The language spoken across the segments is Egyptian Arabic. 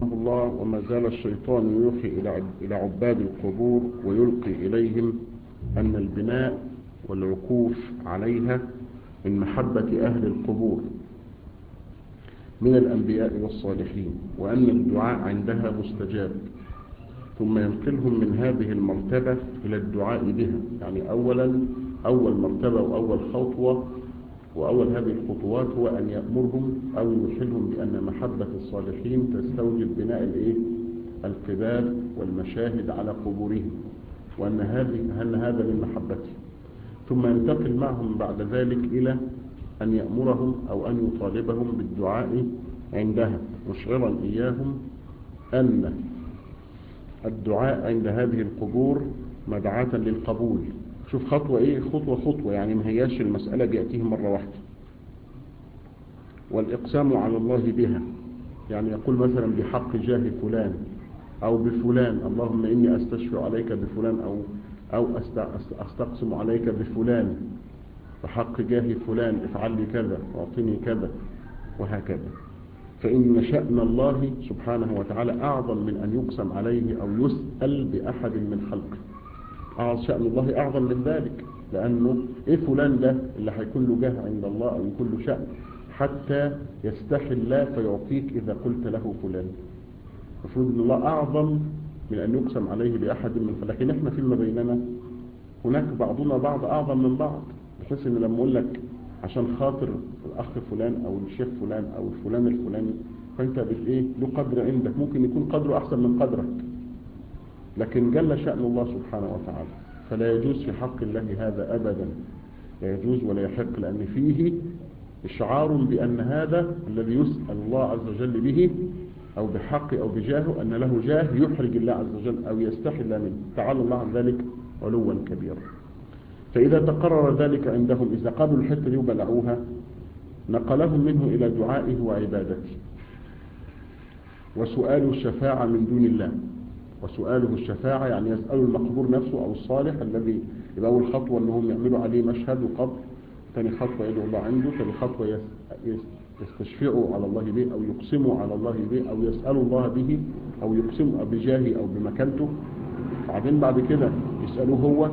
الله وما زال الشيطان يوحي إلى إلى عباد القبور ويلقي إليهم أن البناء والعكوف عليها من محبة أهل القبور من الأنبياء والصالحين وأن الدعاء عندها مستجاب ثم ينقلهم من هذه المرتبة إلى الدعاء بها يعني أولا أول مرتبة وأول خطوة وأول هذه الخطوات هو أن يأمرهم أو يوحلهم بأن محبة الصالحين تستوجب بناء الإيه؟ القباب والمشاهد على قبورهم وأن هذه أن هذا من محبته ثم ينتقل معهم بعد ذلك إلى أن يأمرهم أو أن يطالبهم بالدعاء عندها مشعرا إياهم أن الدعاء عند هذه القبور مدعاة للقبول شوف خطوة ايه خطوة خطوة يعني ما هياش المسألة بيأتيهم مرة واحدة والإقسام على الله بها يعني يقول مثلا بحق جاه فلان أو بفلان اللهم إني أستشفع عليك بفلان أو أو أستقسم عليك بفلان بحق جاه فلان افعل لي كذا واعطني كذا وهكذا فإن شأن الله سبحانه وتعالى أعظم من أن يقسم عليه أو يسأل بأحد من خلقه أعظم شأن الله أعظم من ذلك لأنه إيه فلان ده اللي هيكون له جاه عند الله أو يكون له شأن حتى يستحي الله فيعطيك إذا قلت له فلان المفروض أن الله أعظم من أن يقسم عليه بأحد من خلقه لكن إحنا فيما بيننا هناك بعضنا بعض أعظم من بعض بحيث أن لما أقول لك عشان خاطر الأخ فلان أو الشيخ فلان أو الفلان الفلاني فأنت بإيه له قدر عندك ممكن يكون قدره أحسن من قدرك لكن جل شأن الله سبحانه وتعالى فلا يجوز في حق الله هذا أبدا لا يجوز ولا يحق لأن فيه إشعار بأن هذا الذي يسأل الله عز وجل به أو بحق أو بجاهه أن له جاه يحرج الله عز وجل أو يستحي الله منه تعالى الله عن ذلك علوا كبيرا فإذا تقرر ذلك عندهم إذا قابلوا الحتة دي وبلعوها نقلهم منه إلى دعائه وعبادته وسؤال الشفاعة من دون الله وسؤاله الشفاعة يعني يسأل المقبور نفسه أو الصالح الذي يبقى أول خطوة أنهم يعملوا عليه مشهد وقبر ثاني خطوة يدعو الله عنده ثاني خطوة يستشفعوا على الله به أو يقسموا على الله به أو يسألوا الله به أو يقسموا بجاهه أو بمكانته بعدين بعد كده يسألوه هو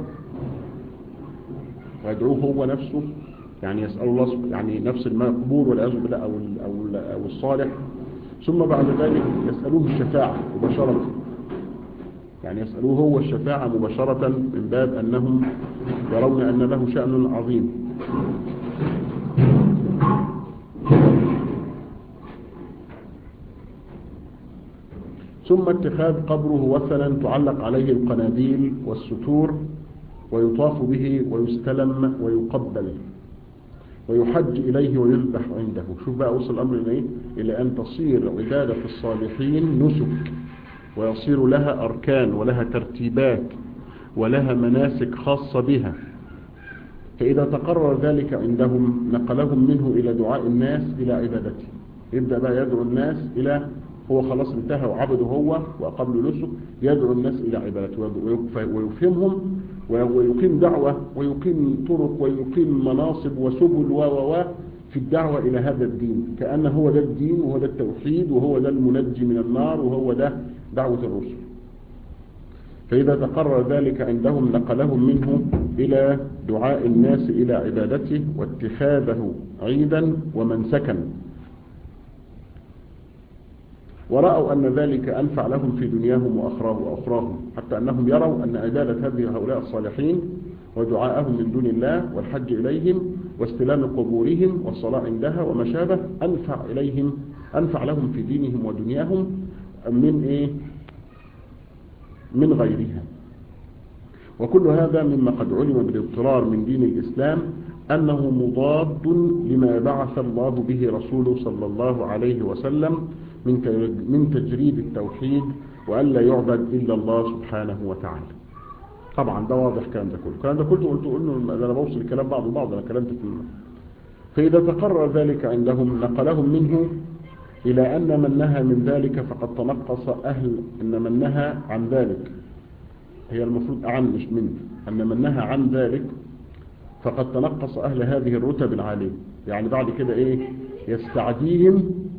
ويدعوه هو نفسه يعني يسأل الله يعني نفس المقبور والعياذ بالله أو, أو, أو الصالح ثم بعد ذلك يسألوه الشفاعة مباشرة يعني يسألوه هو الشفاعة مباشرة من باب أنهم يرون أن له شأن عظيم ثم اتخاذ قبره وثنا تعلق عليه القناديل والستور ويطاف به ويستلم ويقبل ويحج إليه ويذبح عنده شوف بقى وصل الأمر إليه إلى أن تصير عبادة الصالحين نسك ويصير لها أركان ولها ترتيبات ولها مناسك خاصة بها فإذا تقرر ذلك عندهم نقلهم منه إلى دعاء الناس إلى عبادته يبدأ بقى يدعو الناس إلى هو خلاص انتهى وعبده هو وأقام له نسك يدعو الناس إلى عبادته ويفهمهم ويقيم دعوة ويقيم طرق ويقيم مناصب وسبل و و في الدعوة إلى هذا الدين كأن هو ده الدين وهو ده التوحيد وهو ده المنجي من النار وهو ده دعوة الرسل فإذا تقرر ذلك عندهم نقلهم منه إلى دعاء الناس إلى عبادته واتخاذه عيدا ومنسكا ورأوا أن ذلك أنفع لهم في دنياهم وأخراهم حتى أنهم يروا أن عبادة هذه هؤلاء الصالحين ودعاءهم من دون الله والحج إليهم واستلام قبورهم والصلاة عندها وما شابه أنفع إليهم أنفع لهم في دينهم ودنياهم من إيه من غيرها وكل هذا مما قد علم بالاضطرار من دين الإسلام أنه مضاد لما بعث الله به رسوله صلى الله عليه وسلم من من تجريد التوحيد وأن لا يعبد إلا الله سبحانه وتعالى طبعا ده واضح الكلام ده كله الكلام ده كله قلت انه انا بوصل الكلام بعض وبعض انا كلمت في فإذا تقرر ذلك عندهم نقلهم منه إلى أن من نهى من ذلك فقد تنقص أهل أن من نهى عن ذلك هي المفروض عن مش من أن من نهى عن ذلك فقد تنقص أهل هذه الرتب العالية يعني بعد كده إيه يستعديهم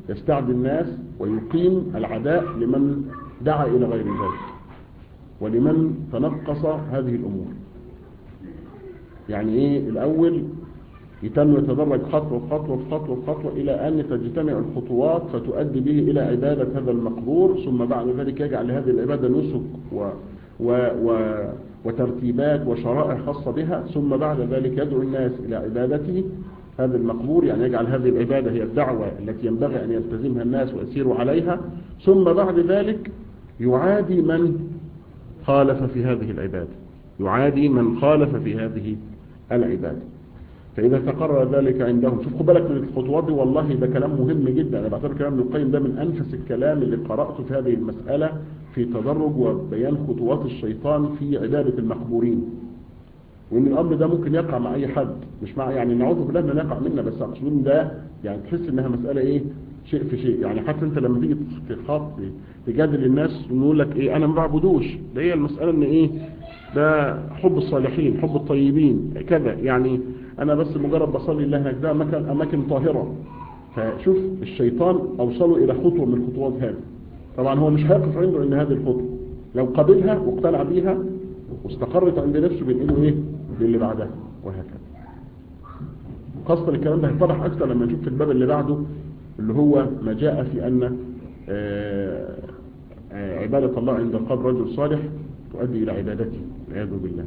يستعدي الناس ويقيم العداء لمن دعا إلى غير ذلك ولمن تنقص هذه الأمور يعني إيه الأول يتم يتدرج خطوة خطوة خطوة خطوة إلى أن تجتمع الخطوات فتؤدي به إلى عبادة هذا المقبور ثم بعد ذلك يجعل هذه العبادة نسك و و و وترتيبات وشرائع خاصة بها ثم بعد ذلك يدعو الناس إلى عبادته هذا المقبور يعني يجعل هذه العبادة هي الدعوة التي ينبغي أن يلتزمها الناس ويسيروا عليها ثم بعد ذلك يعادي من خالف في هذه العبادة يعادي من خالف في هذه العبادة فإذا تقرر ذلك عندهم شوف خد بالك من الخطوات دي والله ده كلام مهم جدا أنا بعتبر كلام ابن القيم ده من أنفس الكلام اللي قرأته في هذه المسألة في تدرج وبيان خطوات الشيطان في عبادة المقبورين وإن الأمر ده ممكن يقع مع أي حد مش مع يعني نعوذ بالله من يقع منا بس أقصد ده يعني تحس إنها مسألة إيه شيء في شيء يعني حتى أنت لما تيجي تخاط تجادل الناس يقول لك إيه أنا ما بعبدوش ده هي المسألة إن إيه ده حب الصالحين حب الطيبين كذا يعني انا بس مجرد بصلي الله هناك ده اماكن اماكن طاهره فشوف الشيطان اوصله الى خطوه من الخطوات هذه طبعا هو مش هيقف عنده ان هذه الخطوه لو قبلها واقتنع بيها واستقرت عند نفسه بينقله ايه للي بعدها وهكذا خاصه الكلام ده هيتضح اكثر لما نشوف في الباب اللي بعده اللي هو ما جاء في ان آآ آآ عباده الله عند قبر رجل صالح تؤدي الى عبادته والعياذ بالله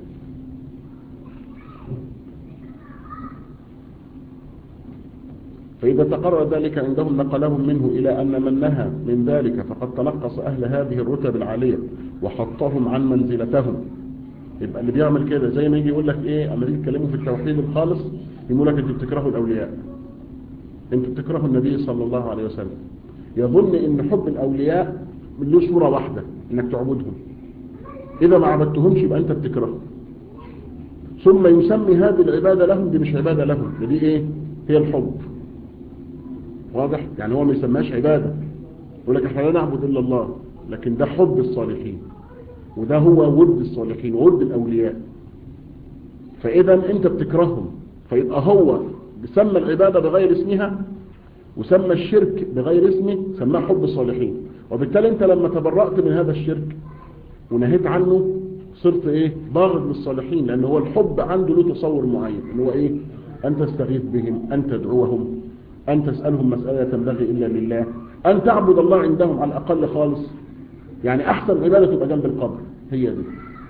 فإذا تقرر ذلك عندهم نقلهم منه إلى أن من نهى من ذلك فقد تنقص أهل هذه الرتب العالية وحطهم عن منزلتهم يبقى اللي بيعمل كده زي ما يجي يقول لك ايه اما تيجي تكلموا في التوحيد الخالص يقول لك انتوا بتكرهوا الاولياء انتوا بتكرهوا النبي صلى الله عليه وسلم يظن ان حب الاولياء له صوره واحده انك تعبدهم اذا ما عبدتهمش يبقى انت بتكرههم ثم يسمي هذه العباده لهم دي مش عباده لهم دي ايه هي الحب واضح يعني هو ما يسماش عبادة يقول لك احنا لا نعبد إلا الله لكن ده حب الصالحين وده هو ود الصالحين ود الأولياء فإذا أنت بتكرههم فيبقى هو سمى العبادة بغير اسمها وسمى الشرك بغير اسمه سماه حب الصالحين وبالتالي أنت لما تبرأت من هذا الشرك ونهيت عنه صرت ايه باغض للصالحين لأن هو الحب عنده له تصور معين اللي هو ايه أن تستغيث بهم أن تدعوهم أن تسألهم مسألة تنبغي إلا لله أن تعبد الله عندهم على الأقل خالص يعني أحسن عبادة تبقى جنب القبر هي دي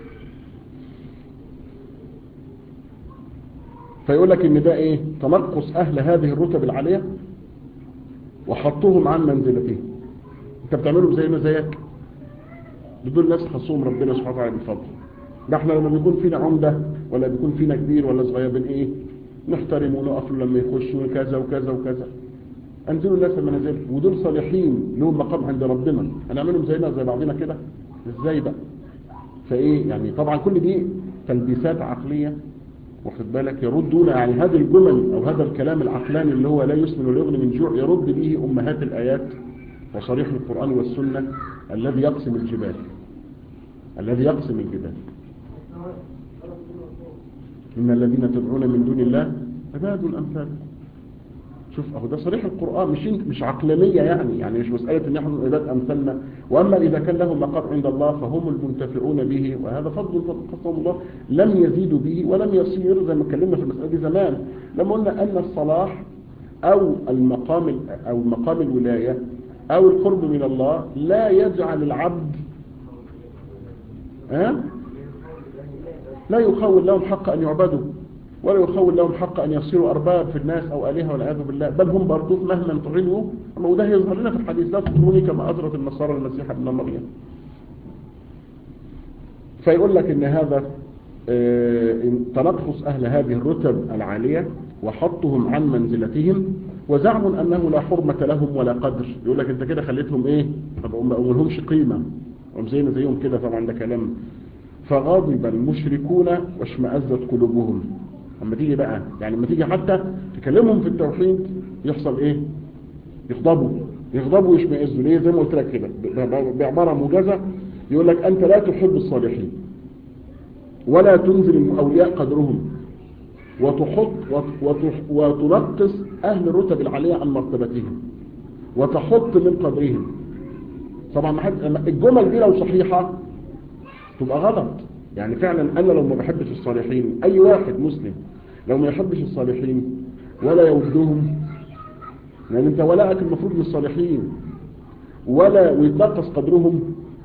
فيقول لك إن ده إيه تنقص أهل هذه الرتب العالية وحطوهم عن منزلتهم أنت بتعملهم زينا زيك بدون ناس خصوهم ربنا سبحانه وتعالى بالفضل ده احنا لما بيكون فينا عمدة ولا بيكون فينا كبير ولا صغير بن ايه نحترم ونقف لما يخشوا كذا وكذا وكذا انزلوا الناس المنازل ودول صالحين لهم مقام عند ربنا هنعملهم زينا زي بعضنا كده ازاي بقى فايه يعني طبعا كل دي تلبيسات عقلية واخد بالك يردون يعني هذه الجمل او هذا الكلام العقلاني اللي هو لا يسمن ولا يغني من جوع يرد به امهات الايات وصريح القرآن والسنة الذي يقسم الجبال الذي يقسم الجبال إن الذين تدعون من دون الله عباد الأمثال شوف أهو ده صريح القرآن مش مش عقلانية يعني يعني مش مسألة إن نحن عباد أمثالنا وأما إذا كان لهم مقام عند الله فهم المنتفعون به وهذا فضل قسم الله لم يزيدوا به ولم يصير زي ما اتكلمنا في المسألة دي زمان لما قلنا أن الصلاح أو المقام أو مقام الولاية أو القرب من الله لا يجعل العبد ها لا يخول لهم حق أن يعبدوا ولا يخول لهم حق أن يصيروا أرباب في الناس أو آلهة والعياذ بالله بل هم برضو مهما طغلوا وده يظهر لنا في الحديث لا تطروني كما أطرت النصارى المسيح ابن مريم فيقول لك إن هذا تنقص أهل هذه الرتب العالية وحطهم عن منزلتهم وزعم أنه لا حرمة لهم ولا قدر يقول لك أنت كده خليتهم إيه ما لهمش قيمة هم زينا زيهم كده طبعا ده كلام فغاضب المشركون واشمأزت قلوبهم اما تيجي بقى يعني لما تيجي حتى تكلمهم في التوحيد يحصل ايه يغضبوا يغضبوا ويشمئزوا ليه زي ما قلت لك كده بعبارة موجزة يقول لك انت لا تحب الصالحين ولا تنزل الاولياء قدرهم وتحط وتنقص اهل الرتب العالية عن مرتبتهم وتحط من قدرهم طبعا ما حد الجمل دي لو صحيحة تبقى غلط يعني فعلا أنا لو ما بحبش الصالحين أي واحد مسلم لو ما يحبش الصالحين ولا يودهم يعني انت ولاءك المفروض للصالحين ولا ويتنقص قدرهم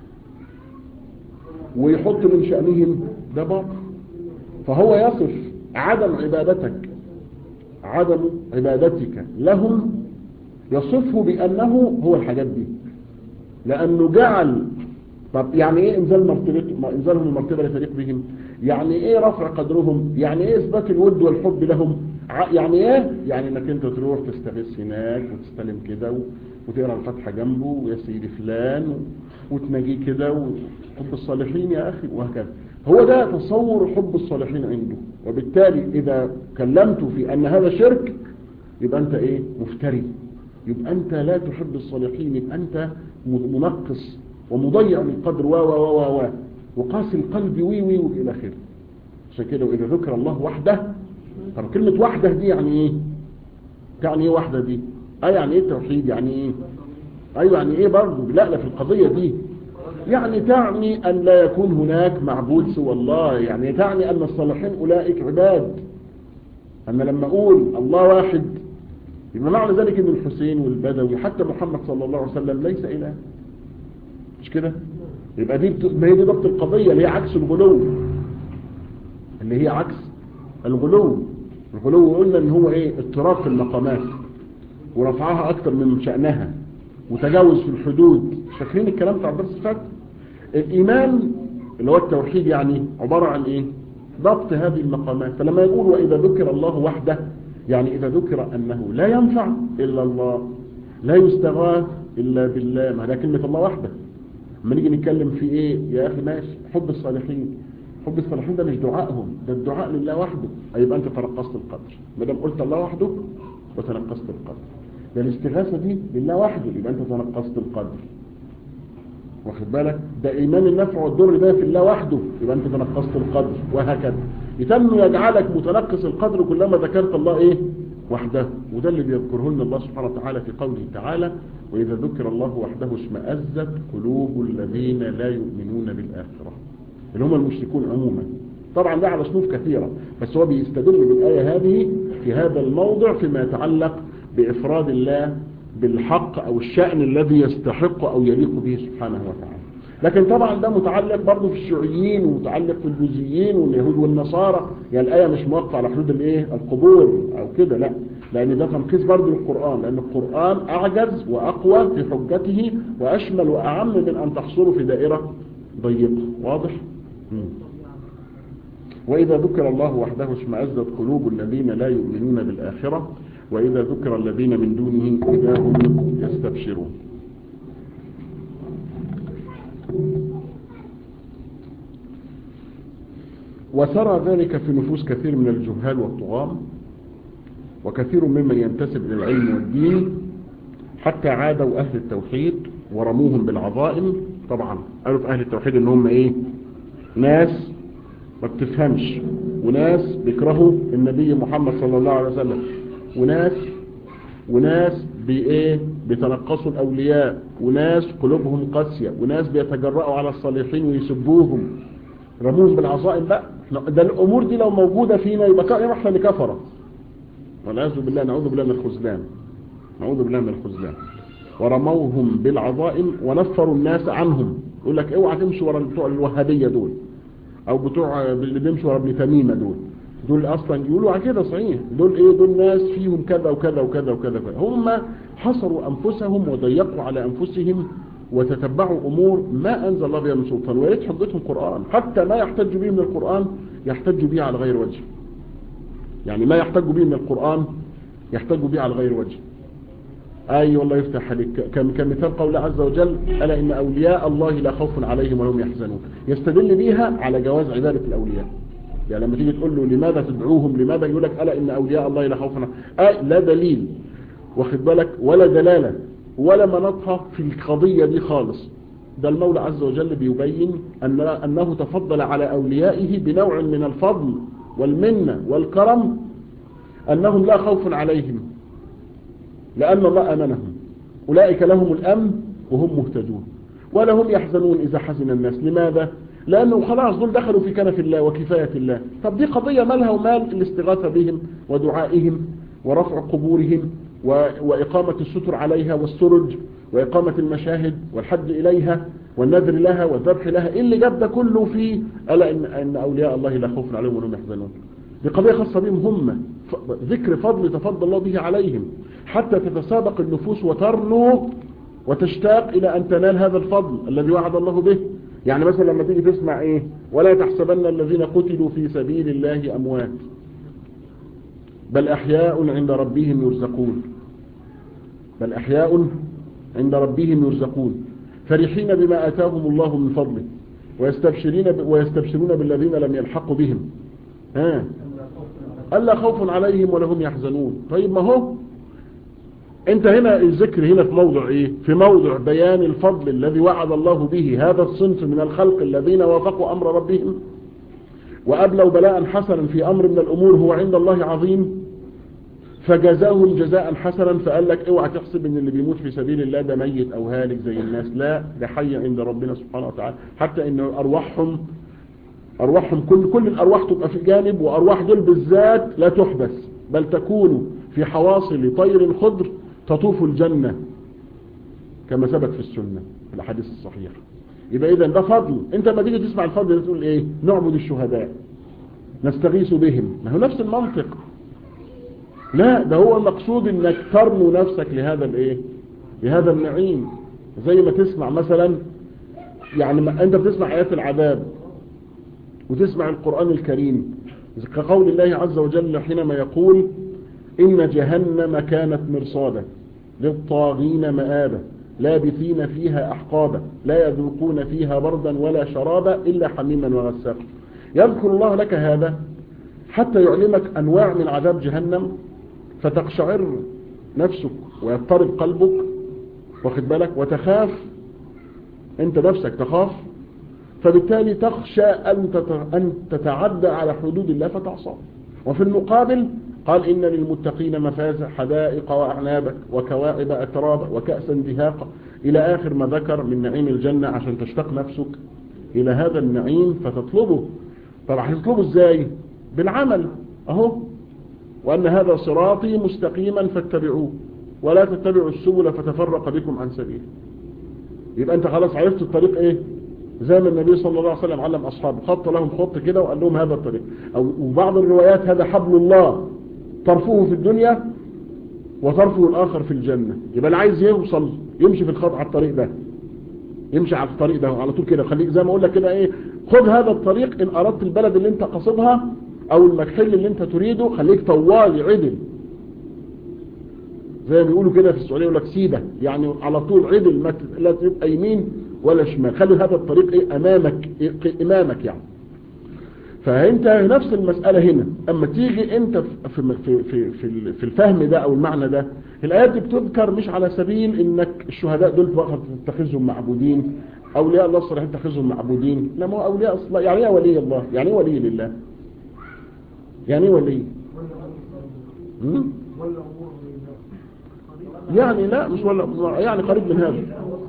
ويحط من شأنهم ده باطل فهو يصف عدم عبادتك عدم عبادتك لهم يصفه بأنه هو الحاجات دي لأنه جعل طب يعني ايه انزال مرتبة انزالهم المرتبة لفريق بهم يعني ايه رفع قدرهم يعني ايه اثبات الود والحب لهم يعني ايه يعني انك انت تروح تستغيث هناك وتستلم كده وتقرا الفاتحه جنبه ويا سيدي فلان وتناجيه كده وحب الصالحين يا اخي وهكذا هو ده تصور حب الصالحين عنده وبالتالي اذا كلمت في ان هذا شرك يبقى انت ايه مفتري يبقى انت لا تحب الصالحين يبقى انت منقص ومضيع للقدر و و و و وقاسي القلب وي وي والى اخره عشان كده واذا ذكر الله وحده طب كلمة وحده دي يعني ايه يعني ايه وحده دي اه يعني ايه التوحيد يعني ايه ايوه يعني ايه برضه لا لا في القضية دي يعني تعني ان لا يكون هناك معبود سوى الله يعني تعني ان الصالحين اولئك عباد انا لما اقول الله واحد يبقى معنى ذلك ان الحسين والبدوي حتى محمد صلى الله عليه وسلم ليس اله مش كده يبقى دي ما هي دي ضبط القضية اللي هي عكس الغلو اللي هي عكس الغلو الغلو قلنا ان هو ايه اضطراب في المقامات ورفعها اكتر من شأنها وتجاوز في الحدود فاكرين الكلام بتاع الدرس فات الايمان اللي هو التوحيد يعني عبارة عن ايه ضبط هذه المقامات فلما يقول واذا ذكر الله وحده يعني اذا ذكر انه لا ينفع الا الله لا يستغاث الا بالله ما ده كلمة الله وحده لما نيجي نتكلم في ايه يا اخي ماشي حب الصالحين حب الصالحين ده مش دعائهم ده الدعاء لله وحده يبقى انت تنقصت القدر ما دام قلت الله وحده وتنقصت القدر ده الاستغاثه دي لله وحده يبقى انت تنقصت القدر واخد بالك ده ايمان النفع والضر ده في الله وحده يبقى انت تنقصت القدر وهكذا يتم يجعلك متنقص القدر كلما ذكرت الله ايه وحده وده اللي بيذكره لنا الله سبحانه وتعالى في قوله تعالى وإذا ذكر الله وحده اشمأزت قلوب الذين لا يؤمنون بالآخرة اللي هم المشركون عموما طبعا ده على صنوف كثيرة بس هو بيستدل بالآية هذه في هذا الموضع فيما يتعلق بإفراد الله بالحق أو الشأن الذي يستحق أو يليق به سبحانه وتعالى لكن طبعا ده متعلق برضه في الشيوعيين ومتعلق في البوذيين واليهود والنصارى يعني الآية مش موقفة على حدود الايه القبور أو كده لا لأن ده تنقيص برضه للقرآن لأن القرآن أعجز وأقوى في حجته وأشمل وأعم من أن تحصره في دائرة ضيقة واضح؟ مم. وإذا ذكر الله وحده اشمأزت قلوب الذين لا يؤمنون بالآخرة وإذا ذكر الذين من دونه إذا هم يستبشرون وترى ذلك في نفوس كثير من الجهال والطغام وكثير ممن ينتسب إلى العلم والدين حتى عادوا أهل التوحيد ورموهم بالعظائم طبعا قالوا في أهل التوحيد إن هم إيه ناس ما بتفهمش وناس بيكرهوا النبي محمد صلى الله عليه وسلم وناس وناس بإيه بيتنقصوا الأولياء وناس قلوبهم قاسية وناس بيتجرأوا على الصالحين ويسبوهم رموهم بالعظائم بقى ده الأمور دي لو موجودة فينا يبقى احنا اللي كفرة والعياذ بالله نعوذ بالله من الخذلان نعوذ بالله من الخذلان ورموهم بالعظائم ونفروا الناس عنهم يقول لك اوعى تمشي ورا بتوع الوهابيه دول او بتوع اللي بيمشوا ورا ابن تميمه دول دول اصلا يقولوا على كده صحيح دول ايه دول ناس فيهم كذا وكذا وكذا وكذا هم حصروا انفسهم وضيقوا على انفسهم وتتبعوا امور ما انزل الله بها من سلطان ويا ريت حجتهم قران حتى ما يحتج به من القران يحتج به على غير وجه يعني ما يحتج به من القران يحتج به على غير وجه اي والله يفتح عليك كمثال قول عز وجل الا ان اولياء الله لا خوف عليهم ولا هم يحزنون يستدل بيها على جواز عباده الاولياء يعني لما تيجي تقول له لماذا تدعوهم لماذا يقول لك الا ان اولياء الله لا خوف آه لا دليل واخد بالك ولا دلاله ولا منطها في القضيه دي خالص ده المولى عز وجل بيبين أن أنه تفضل على أوليائه بنوع من الفضل والمنة والكرم أنهم لا خوف عليهم لأن الله أمنهم أولئك لهم الأمن وهم مهتدون ولا هم يحزنون إذا حزن الناس لماذا؟ لأنه خلاص دول دخلوا في كنف الله وكفاية الله طب دي قضية مالها ومال الاستغاثة بهم ودعائهم ورفع قبورهم وإقامة الستر عليها والسرج وإقامة المشاهد والحج إليها والنذر لها والذبح لها إيه اللي جاب ده كله في ألا إن, إن أولياء الله لا خوف عليهم ولا هم يحزنون دي قضية خاصة بهم هم ذكر فضل تفضل الله به عليهم حتى تتسابق النفوس وترنو وتشتاق إلى أن تنال هذا الفضل الذي وعد الله به يعني مثلا لما تيجي تسمع إيه ولا تحسبن الذين قتلوا في سبيل الله أموات بل أحياء عند ربهم يرزقون بل أحياء عند ربهم يرزقون فرحين بما آتاهم الله من فضله ويستبشرين ب... ويستبشرون بالذين لم يلحقوا بهم ها ألا خوف عليهم ولا هم يحزنون طيب ما هو انت هنا الذكر هنا في موضع ايه في موضع بيان الفضل الذي وعد الله به هذا الصنف من الخلق الذين وافقوا امر ربهم وابلوا بلاء حسنا في امر من الامور هو عند الله عظيم فجزاهم جزاء حسنا فقال لك اوعى تحسب ان اللي بيموت في سبيل الله ده ميت او هالك زي الناس لا ده حي عند ربنا سبحانه وتعالى حتى ان ارواحهم ارواحهم كل كل الارواح تبقى في جانب وارواح دول بالذات لا تحبس بل تكون في حواصل طير خضر تطوف الجنة كما ثبت في السنة في الحديث الصحيح يبقى اذا ده فضل انت لما تيجي تسمع الفضل ده تقول ايه نعبد الشهداء نستغيث بهم ما هو نفس المنطق لا ده هو المقصود انك ترنو نفسك لهذا الايه لهذا النعيم زي ما تسمع مثلا يعني ما انت بتسمع ايات العذاب وتسمع القرآن الكريم كقول الله عز وجل حينما يقول إن جهنم كانت مرصادا للطاغين مآبا لابثين فيها أحقابا لا يذوقون فيها بردا ولا شرابا إلا حميما وغساقا يذكر الله لك هذا حتى يعلمك أنواع من عذاب جهنم فتقشعر نفسك ويضطرب قلبك واخد بالك وتخاف انت نفسك تخاف فبالتالي تخشى أن تتعدى على حدود الله فتعصى وفي المقابل قال إن للمتقين مفازة حدائق وأعنابا وكواعب أترابا وكأسا دهاقا إلى آخر ما ذكر من نعيم الجنة عشان تشتاق نفسك إلى هذا النعيم فتطلبه طبعا هتطلبه إزاي بالعمل أهو وأن هذا صراطي مستقيما فاتبعوه ولا تتبعوا السبل فتفرق بكم عن سبيله يبقى أنت خلاص عرفت الطريق إيه زي ما النبي صلى الله عليه وسلم علم أصحابه خط لهم خط كده وقال لهم هذا الطريق أو وبعض الروايات هذا حبل الله طرفه في الدنيا وطرفه الآخر في الجنة يبقى اللي عايز يوصل يمشي في الخط على الطريق ده يمشي على الطريق ده على طول كده خليك زي ما اقول لك كده ايه خد هذا الطريق ان اردت البلد اللي انت قصدها او المكحل اللي انت تريده خليك طوالي عدل زي ما بيقولوا كده في السعوديه يقول لك سيده يعني على طول عدل ما لا تبقى يمين ولا شمال خلي هذا الطريق ايه امامك إيه امامك يعني فانت نفس المسألة هنا اما تيجي انت في, في, في, في, في الفهم ده او المعنى ده الايات دي بتذكر مش على سبيل انك الشهداء دول فقط تتخذهم معبودين اولياء الله الصالحين تتخذهم معبودين لا ما هو اولياء الله يعني ايه ولي الله يعني ايه ولي لله يعني ايه ولي يعني لا مش ولا يعني قريب من هذا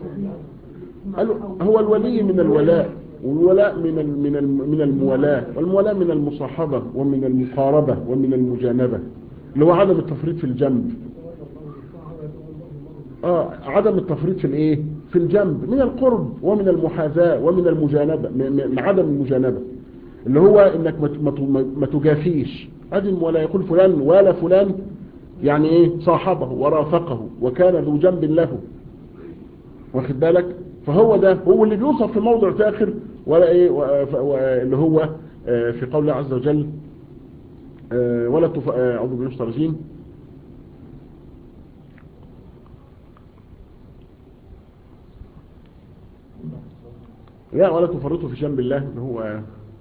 هو الولي من الولاء والولاء من من من المولاة والمولاة من المصاحبة ومن المقاربة ومن المجانبة اللي هو عدم التفريط في الجنب اه عدم التفريط في الايه في الجنب من القرب ومن المحاذاة ومن المجانبة من عدم المجانبة اللي هو انك ما تجافيش عدم ولا يقول فلان ولا فلان يعني ايه صاحبه ورافقه وكان ذو جنب له واخد بالك فهو ده هو اللي بيوصف في موضع تاخر ولا ايه اللي هو في قول الله عز وجل ولا تف... اعوذ بالله من الرجيم لا ولا تفرطوا في جنب الله اللي هو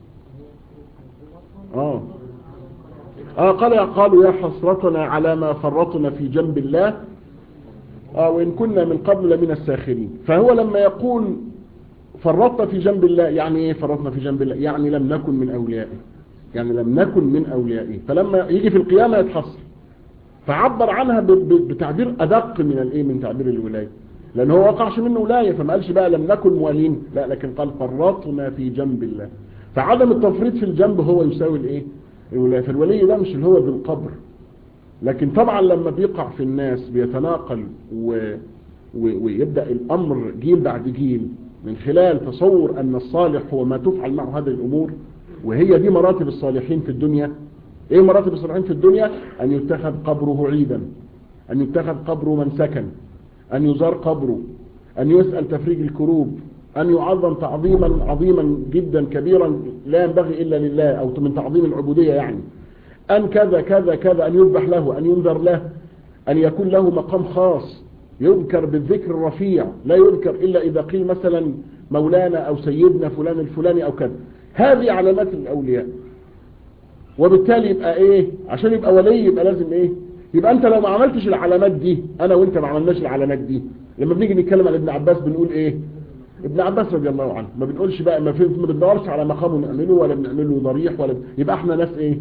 اه اه قال قالوا يا حسرتنا على ما فرطنا في جنب الله آه وإن كنا من قبل لمن الساخرين فهو لما يقول فرطنا في جنب الله يعني ايه فرطنا في جنب الله يعني لم نكن من أوليائه يعني لم نكن من أوليائه فلما يجي في القيامة يتحصل فعبر عنها بتعبير أدق من الايه من تعبير الولاية لأن هو وقعش منه ولاية فما قالش بقى لم نكن موالين لا لكن قال فرطنا في جنب الله فعدم التفريط في الجنب هو يساوي الايه الولاية فالولي ده مش اللي هو بالقبر لكن طبعا لما بيقع في الناس بيتناقل و... و... ويبدأ الأمر جيل بعد جيل من خلال تصور أن الصالح هو ما تفعل معه هذه الأمور وهي دي مراتب الصالحين في الدنيا ايه مراتب الصالحين في الدنيا ان يتخذ قبره عيدا ان يتخذ قبره من سكن ان يزار قبره ان يسأل تفريج الكروب ان يعظم تعظيما عظيما جدا كبيرا لا ينبغي الا لله او من تعظيم العبودية يعني ان كذا كذا كذا ان يذبح له ان ينذر له ان يكون له مقام خاص يذكر بالذكر الرفيع لا يذكر الا اذا قيل مثلا مولانا او سيدنا فلان الفلاني او كذا هذه علامات الاولياء وبالتالي يبقى ايه عشان يبقى ولي يبقى لازم ايه يبقى انت لو ما عملتش العلامات دي انا وانت ما عملناش العلامات دي لما بنيجي نتكلم عن ابن عباس بنقول ايه ابن عباس رضي الله عنه ما بنقولش بقى ما, في ما بندورش على مقامه نعمله ولا بنعمله ضريح ولا يبقى احنا ناس ايه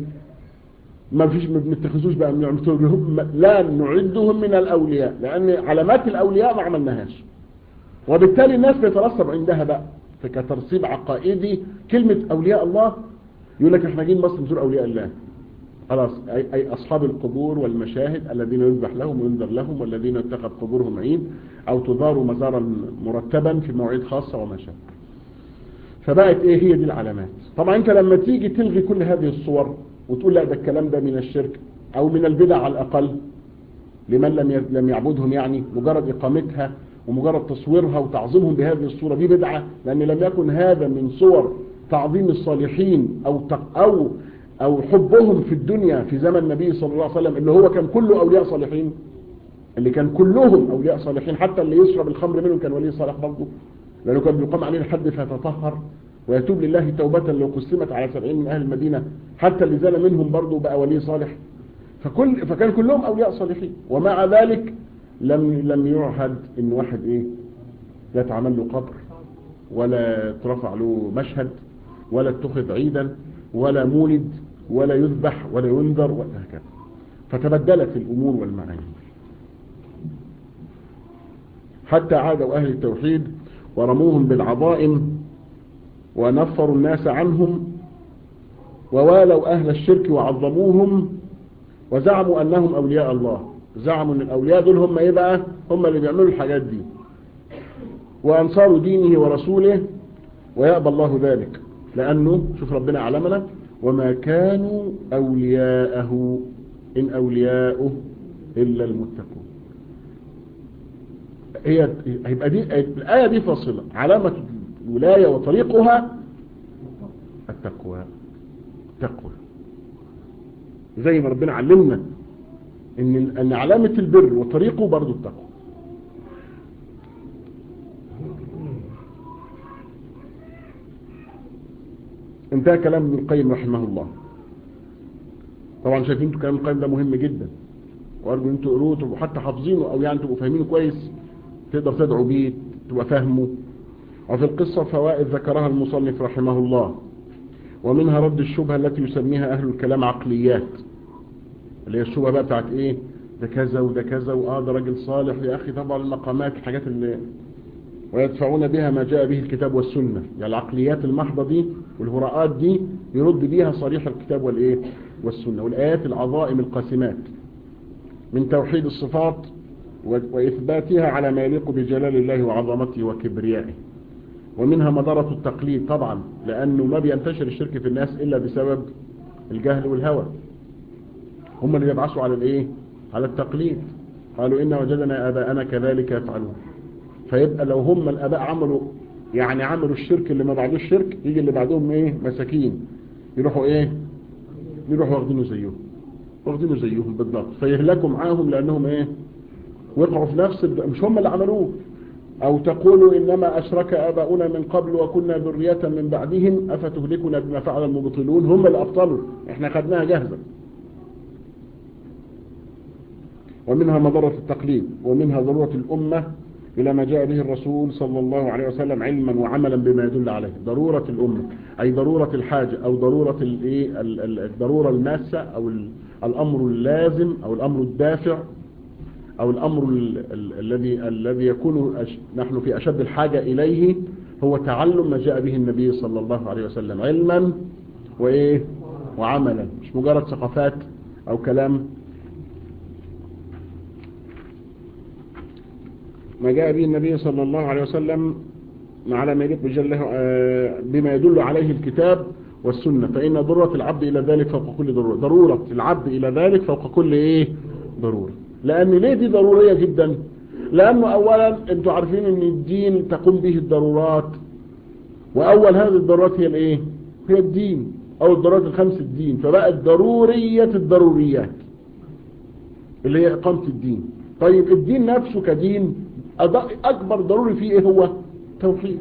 ما فيش ما بنتخذوش بقى من لا نعدهم من الاولياء لان علامات الاولياء ما عملناهاش وبالتالي الناس بيترسب عندها بقى كترسيب عقائدي كلمة اولياء الله يقول لك احنا جايين مصر نزور اولياء الله خلاص أي, اي اصحاب القبور والمشاهد الذين يذبح لهم وينذر لهم والذين اتخذ قبورهم عيد او تزار مزارا مرتبا في مواعيد خاصة وما شابه فبقت ايه هي دي العلامات طبعا انت لما تيجي تلغي كل هذه الصور وتقول لا ده الكلام ده من الشرك او من البدع على الاقل لمن لم لم يعبدهم يعني مجرد اقامتها ومجرد تصويرها وتعظيمهم بهذه الصورة دي بدعة لان لم يكن هذا من صور تعظيم الصالحين او او او حبهم في الدنيا في زمن النبي صلى الله عليه وسلم اللي هو كان كله اولياء صالحين اللي كان كلهم اولياء صالحين حتى اللي يشرب الخمر منهم كان ولي صالح برضه لانه كان بيقام عليه الحد فيتطهر ويتوب لله توبة لو قسمت على سبعين من اهل المدينة حتى اللي زال منهم برضه بقى ولي صالح فكل فكان كلهم اولياء صالحين ومع ذلك لم لم يعهد ان واحد ايه يتعمل له قبر ولا ترفع له مشهد ولا اتخذ عيدا ولا مولد ولا يذبح ولا ينذر وهكذا فتبدلت الأمور والمعاني حتى عادوا أهل التوحيد ورموهم بالعظائم ونفروا الناس عنهم ووالوا أهل الشرك وعظموهم وزعموا أنهم أولياء الله زعموا أن الأولياء دول هم إيه بقى هم اللي بيعملوا الحاجات دي وأنصار دينه ورسوله ويأبى الله ذلك لأنه شوف ربنا علمنا وما كانوا أولياءه إن أولياؤه إلا المتقون هي هيبقى دي الآية دي فاصلة علامة الولاية وطريقها التقوى التقوى زي ما ربنا علمنا ان ان علامة البر وطريقه برضو التقوى انتهى كلام ابن القيم رحمه الله طبعا شايفين انتوا كلام القيم ده مهم جدا وارجو ان انتوا قروه تبقوا حتى حافظينه او يعني تبقوا فاهمينه كويس تقدر تدعو بيه تبقى فاهمه وفي القصة فوائد ذكرها المصنف رحمه الله ومنها رد الشبهة التي يسميها أهل الكلام عقليات اللي هي الشبهة بقى بتاعت إيه ده كذا وده كذا وآه ده راجل صالح يا أخي طبعا المقامات الحاجات اللي ويدفعون بها ما جاء به الكتاب والسنة يعني العقليات المحضة دي والهراءات دي يرد بها صريح الكتاب والإيه والسنة والآيات العظائم القاسمات من توحيد الصفات وإثباتها على ما يليق بجلال الله وعظمته وكبريائه ومنها مضرة التقليد طبعا لأنه ما بينتشر الشرك في الناس إلا بسبب الجهل والهوى هم اللي يبعثوا على الإيه على التقليد قالوا إن وجدنا آباءنا كذلك يفعلون فيبقى لو هم الآباء عملوا يعني عملوا الشرك اللي ما بعدوه الشرك يجي اللي بعدهم إيه مساكين يروحوا إيه يروحوا واخدينه زيهم واخدينه زيهم بالضبط فيهلكوا معاهم لأنهم إيه وقعوا في نفس مش هم اللي عملوه أو تقولوا إنما أشرك آباؤنا من قبل وكنا ذرية من بعدهم أفتهلكنا بما فعل المبطلون هم اللي أبطلوا إحنا خدناها جاهزة ومنها مضرة التقليد ومنها ضرورة الأمة إلى ما جاء به الرسول صلى الله عليه وسلم علما وعملا بما يدل عليه ضرورة الأمة أي ضرورة الحاجة أو ضرورة الإيه الضرورة الماسة أو الأمر اللازم أو الأمر الدافع أو الأمر الذي الذي يكون نحن في أشد الحاجة إليه هو تعلم ما جاء به النبي صلى الله عليه وسلم علما وإيه وعملا مش مجرد ثقافات أو كلام ما جاء به النبي صلى الله عليه وسلم على ما يليق بجله بما يدل عليه الكتاب والسنة فإن ضرورة العبد إلى ذلك فوق كل ضرورة ضرورة العبد إلى ذلك فوق كل إيه ضرورة لأن ليه دي ضرورية جدا لأنه أولا أنتوا عارفين أن الدين تقوم به الضرورات وأول هذه الضرورات هي الإيه هي الدين أو الضرورات الخمس الدين فبقت ضرورية الضروريات اللي هي إقامة الدين طيب الدين نفسه كدين أكبر ضروري فيه إيه هو توحيد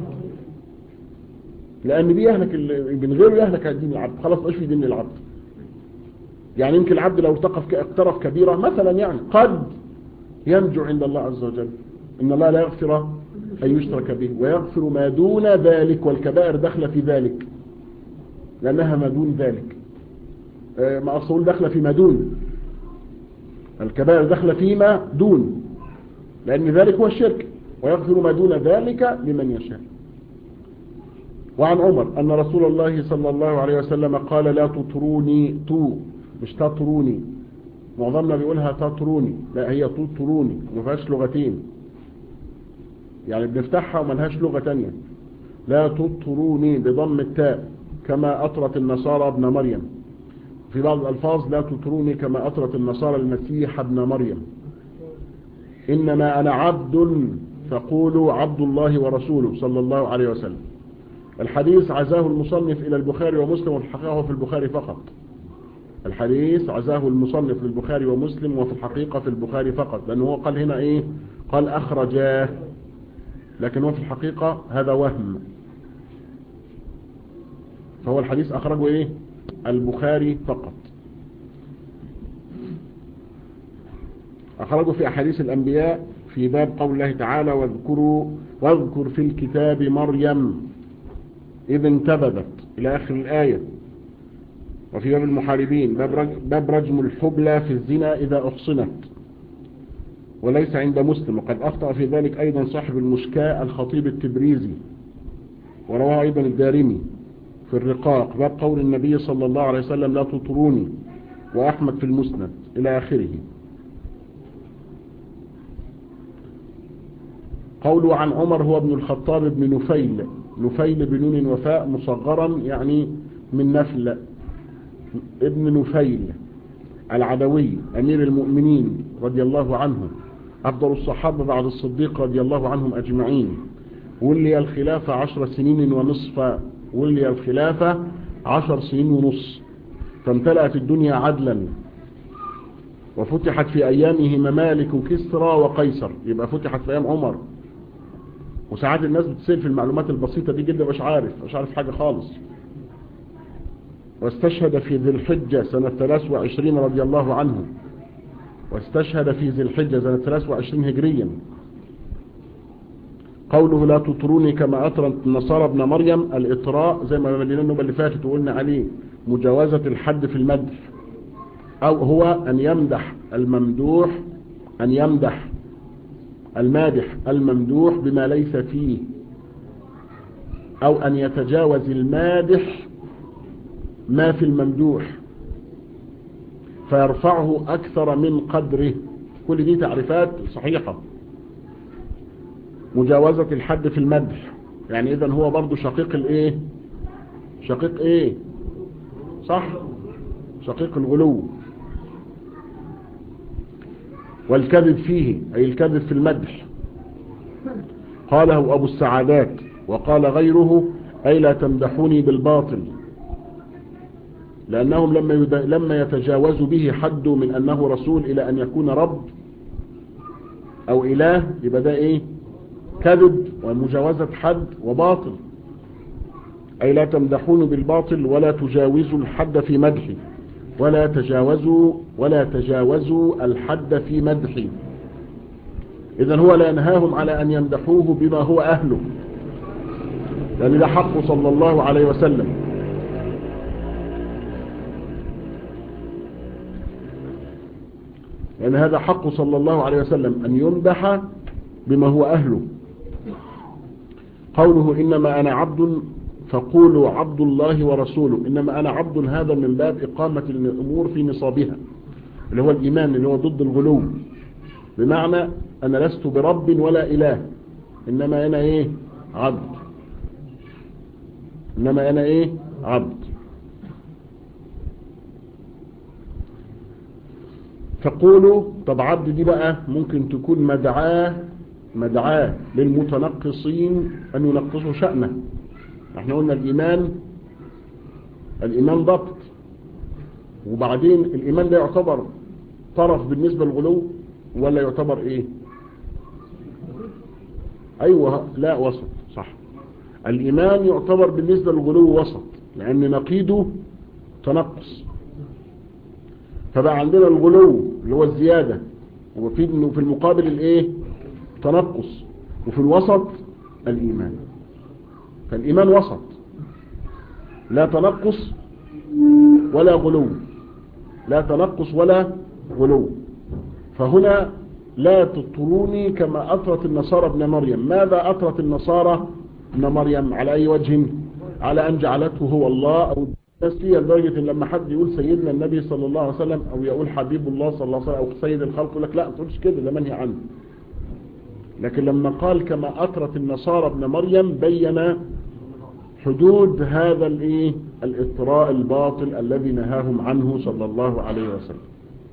لأن دي يهلك من غيره يهلك الدين العبد خلاص مش في دين العبد يعني يمكن العبد لو ارتقف اقترف كبيرة مثلا يعني قد ينجو عند الله عز وجل إن الله لا يغفر أن يشرك به ويغفر ما دون ذلك والكبائر داخله في ذلك لأنها ما دون ذلك ما أصول داخله فيما دون الكبائر داخله فيما دون لأن ذلك هو الشرك ويغفر ما دون ذلك لمن يشاء وعن عمر أن رسول الله صلى الله عليه وسلم قال لا تطروني تو مش تطروني معظمنا بيقولها تطروني لا هي تطروني ما فيهاش لغتين يعني بنفتحها وما لهاش لغة تانية لا تطروني بضم التاء كما أطرت النصارى ابن مريم في بعض الألفاظ لا تطروني كما أطرت النصارى المسيح ابن مريم إنما أنا عبد فقولوا عبد الله ورسوله صلى الله عليه وسلم الحديث عزاه المصنف إلى البخاري ومسلم وفي الحقيقة في البخاري فقط الحديث عزاه المصنف للبخاري ومسلم وفي الحقيقة في البخاري فقط لأنه هو قال هنا إيه قال أخرجاه لكن هو في الحقيقة هذا وهم فهو الحديث أخرجه إيه البخاري فقط أخرجه في أحاديث الأنبياء في باب قول الله تعالى واذكروا واذكر في الكتاب مريم إذ انتبذت إلى آخر الآية وفي باب المحاربين باب رجم الحبلى في الزنا إذا أحصنت وليس عند مسلم وقد أخطأ في ذلك أيضا صاحب المشكاة الخطيب التبريزي ورواه أيضا الدارمي في الرقاق باب قول النبي صلى الله عليه وسلم لا تطروني وأحمد في المسند إلى آخره قوله عن عمر هو ابن الخطاب بن نفيل نفيل بنون وفاء مصغرا يعني من نفل ابن نفيل العدوي أمير المؤمنين رضي الله عنه أفضل الصحابة بعد الصديق رضي الله عنهم أجمعين ولي الخلافة عشر سنين ونصف ولي الخلافة عشر سنين ونص فامتلأت الدنيا عدلا وفتحت في أيامه ممالك كسرى وقيصر يبقى فتحت في أيام عمر وساعات الناس بتسأل في المعلومات البسيطة دي جدا مش عارف مش عارف حاجة خالص واستشهد في ذي الحجة سنة 23 رضي الله عنه واستشهد في ذي الحجة سنة 23 هجريا قوله لا تطروني كما أطرت النصارى ابن مريم الإطراء زي ما بلنا النوبة اللي فاتت وقلنا عليه مجاوزة الحد في المدح أو هو أن يمدح الممدوح أن يمدح المادح الممدوح بما ليس فيه أو أن يتجاوز المادح ما في الممدوح فيرفعه أكثر من قدره كل دي تعريفات صحيحة مجاوزة الحد في المدح يعني إذا هو برضو شقيق الإيه شقيق إيه صح شقيق الغلو والكذب فيه أي الكذب في المدح قاله أبو السعادات وقال غيره أي لا تمدحوني بالباطل لأنهم لما, يد... لما يتجاوز به حد من أنه رسول إلى أن يكون رب أو إله يبقى ده إيه كذب ومجاوزة حد وباطل أي لا تمدحون بالباطل ولا تجاوزوا الحد في مدحي ولا تجاوزوا ولا تجاوزوا الحد في مدحي إذا هو لا ينهاهم على أن يمدحوه بما هو أهله لأن ده حقه صلى الله عليه وسلم لأن هذا حقه صلى الله عليه وسلم أن يمدح بما هو أهله قوله إنما أنا عبد فقولوا عبد الله ورسوله إنما أنا عبد هذا من باب إقامة الأمور في نصابها اللي هو الإيمان اللي هو ضد الغلو بمعنى أنا لست برب ولا إله إنما أنا إيه عبد إنما أنا إيه عبد فقولوا طب عبد دي بقى ممكن تكون مدعاه مدعاه للمتنقصين أن ينقصوا شأنه احنا قلنا الإيمان الإيمان ضبط وبعدين الإيمان ده يعتبر طرف بالنسبة للغلو ولا يعتبر ايه ايوه لا وسط صح الايمان يعتبر بالنسبة للغلو وسط لان نقيده تنقص فبقى عندنا الغلو اللي هو الزيادة وفي في المقابل الايه تنقص وفي الوسط الايمان فالايمان وسط لا تنقص ولا غلو لا تنقص ولا غلو فهنا لا تطروني كما أطرت النصارى ابن مريم ماذا أطرت النصارى ابن مريم على أي وجه على أن جعلته هو الله أو تسلية لدرجة إن لما حد يقول سيدنا النبي صلى الله عليه وسلم أو يقول حبيب الله صلى الله عليه وسلم أو سيد الخلق يقول لك لا ما تقولش كده ده منهي عنه لكن لما قال كما أطرت النصارى ابن مريم بين حدود هذا الايه الاطراء الباطل الذي نهاهم عنه صلى الله عليه وسلم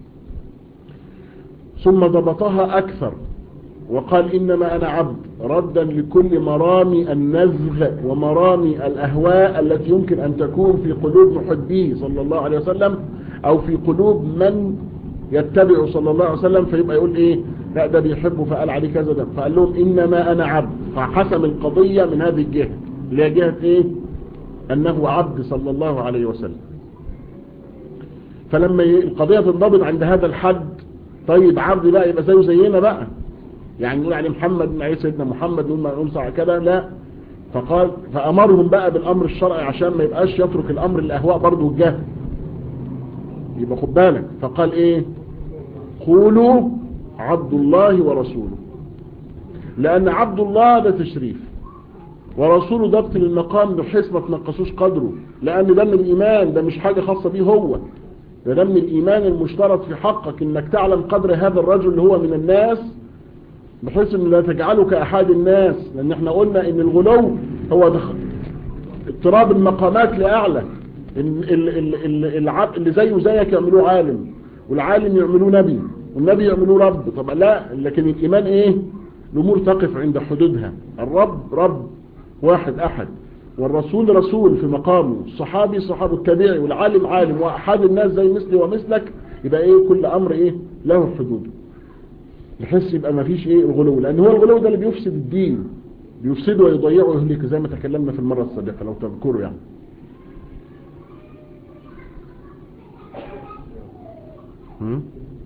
ثم ضبطها أكثر وقال إنما أنا عبد ردا لكل مرامي النزغ ومرامي الأهواء التي يمكن أن تكون في قلوب محبيه صلى الله عليه وسلم أو في قلوب من يتبع صلى الله عليه وسلم فيبقى يقول إيه لا ده بيحبه فقال عليه كذا ده فقال لهم إنما أنا عبد فحسم القضية من هذه الجهة اللي هي جهة إيه أنه عبد صلى الله عليه وسلم فلما القضية تنضبط عند هذا الحد طيب عبد لا يبقى زيه زينا بقى يعني نقول عليه محمد من عليه سيدنا محمد نقول ما نقول كده لا فقال فأمرهم بقى بالأمر الشرعي عشان ما يبقاش يترك الأمر الأهواء برضه الجهل يبقى خد بالك فقال ايه قولوا عبد الله ورسوله لأن عبد الله ده تشريف ورسوله ضبط للمقام بحيث ما تنقصوش قدره لأن ده من الإيمان ده مش حاجة خاصة بيه هو ده, ده من الإيمان المشترط في حقك إنك تعلم قدر هذا الرجل اللي هو من الناس بحيث إن لا تجعله كأحد الناس لأن احنا قلنا إن الغلو هو دخل اضطراب المقامات لأعلى اللي زيه زيك يعملوه عالم والعالم يعملوه نبي والنبي يعملوه رب طبعا لا لكن الإيمان إيه الأمور تقف عند حدودها الرب رب واحد أحد والرسول رسول في مقامه الصحابي صحابي التابعي والعالم عالم وأحد الناس زي مثلي ومثلك يبقى إيه كل أمر إيه له حدود بحيث يبقى ما فيش إيه الغلو لأن هو الغلو ده اللي بيفسد الدين بيفسده ويضيعه ويهلك زي ما تكلمنا في المرة السابقة لو تذكروا يعني هم؟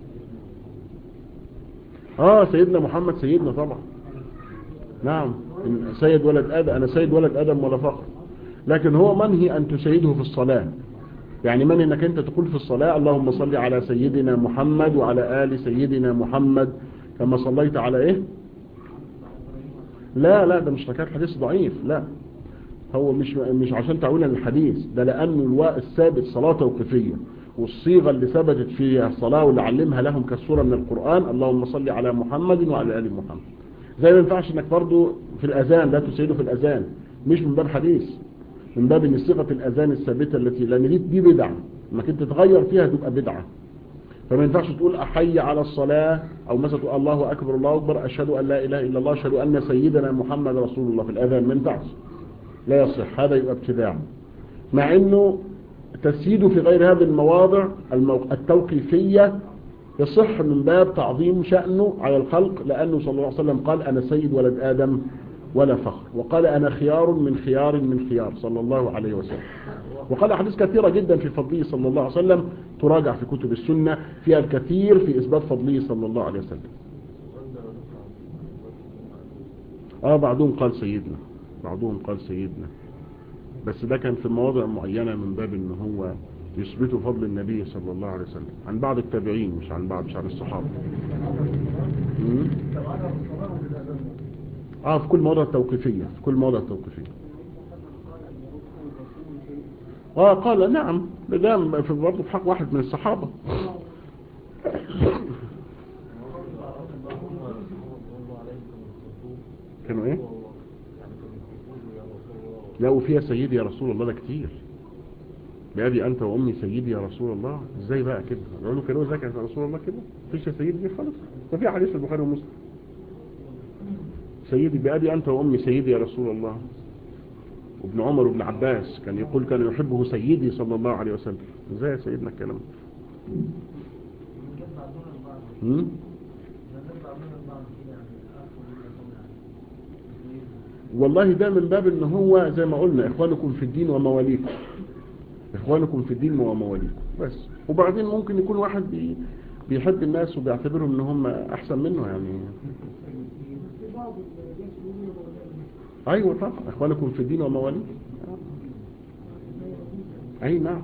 اه سيدنا محمد سيدنا طبعا نعم سيد ولد آدم أنا سيد ولد آدم ولا فخر لكن هو منهي أن تسيده في الصلاة يعني من انك انت تقول في الصلاة اللهم صل على سيدنا محمد وعلى آل سيدنا محمد كما صليت على ايه لا لا ده مش حكاية حديث ضعيف لا هو مش مش عشان تعويلا للحديث ده لأنه الواء الثابت صلاة توقيفية والصيغة اللي ثبتت في الصلاة واللي علمها لهم كالسورة من القرآن اللهم صل على محمد وعلى آل محمد زي ما ينفعش انك برضو في الأذان لا تسيده في الأذان مش من باب حديث من باب ان صيغه الأذان الثابتة التي لأن دي, دي بدعة انك انت تغير فيها تبقى بدعة فما ينفعش تقول أحي على الصلاة أو مثلا تقول الله أكبر الله أكبر أشهد أن لا إله إلا الله أشهد أن سيدنا محمد رسول الله في الأذان ما ينفعش لا يصح هذا يبقى ابتداع مع أنه تسييده في غير هذه المواضع التوقيفية يصح من باب تعظيم شأنه على الخلق لأنه صلى الله عليه وسلم قال أنا سيد ولد آدم ولا فخر وقال أنا خيار من خيار من خيار صلى الله عليه وسلم وقال أحاديث كثيرة جدا في فضله صلى الله عليه وسلم تراجع في كتب السنة فيها الكثير في إثبات فضله صلى الله عليه وسلم اه بعضهم قال سيدنا بعضهم قال سيدنا بس ده كان في مواضع معينة من باب ان هو يثبتوا فضل النبي صلى الله عليه وسلم عن بعض التابعين مش عن بعض مش عن الصحابة مم. اه في كل مواضع توقيفية في كل مواضع توقيفية اه قال نعم ده في برضه في حق واحد من الصحابة كانوا ايه لا وفيها سيدي يا رسول الله ده كتير بأبي أنت وأمي سيدي يا رسول الله ازاي بقى كده يقولوا كانوا ازاي يا رسول الله كده فيش يا سيدي خالص ده في حديث البخاري ومسلم سيدي بأبي أنت وأمي سيدي يا رسول الله وابن عمر وابن عباس كان يقول كان يحبه سيدي صلى الله عليه وسلم ازاي يا سيدنا الكلام هم؟ والله ده من باب ان هو زي ما قلنا اخوانكم في الدين ومواليكم اخوانكم في الدين ومواليكم بس وبعدين ممكن يكون واحد بي بيحب الناس وبيعتبرهم ان هم احسن منه يعني ايوه طبعا اخوانكم في الدين ومواليكم اي نعم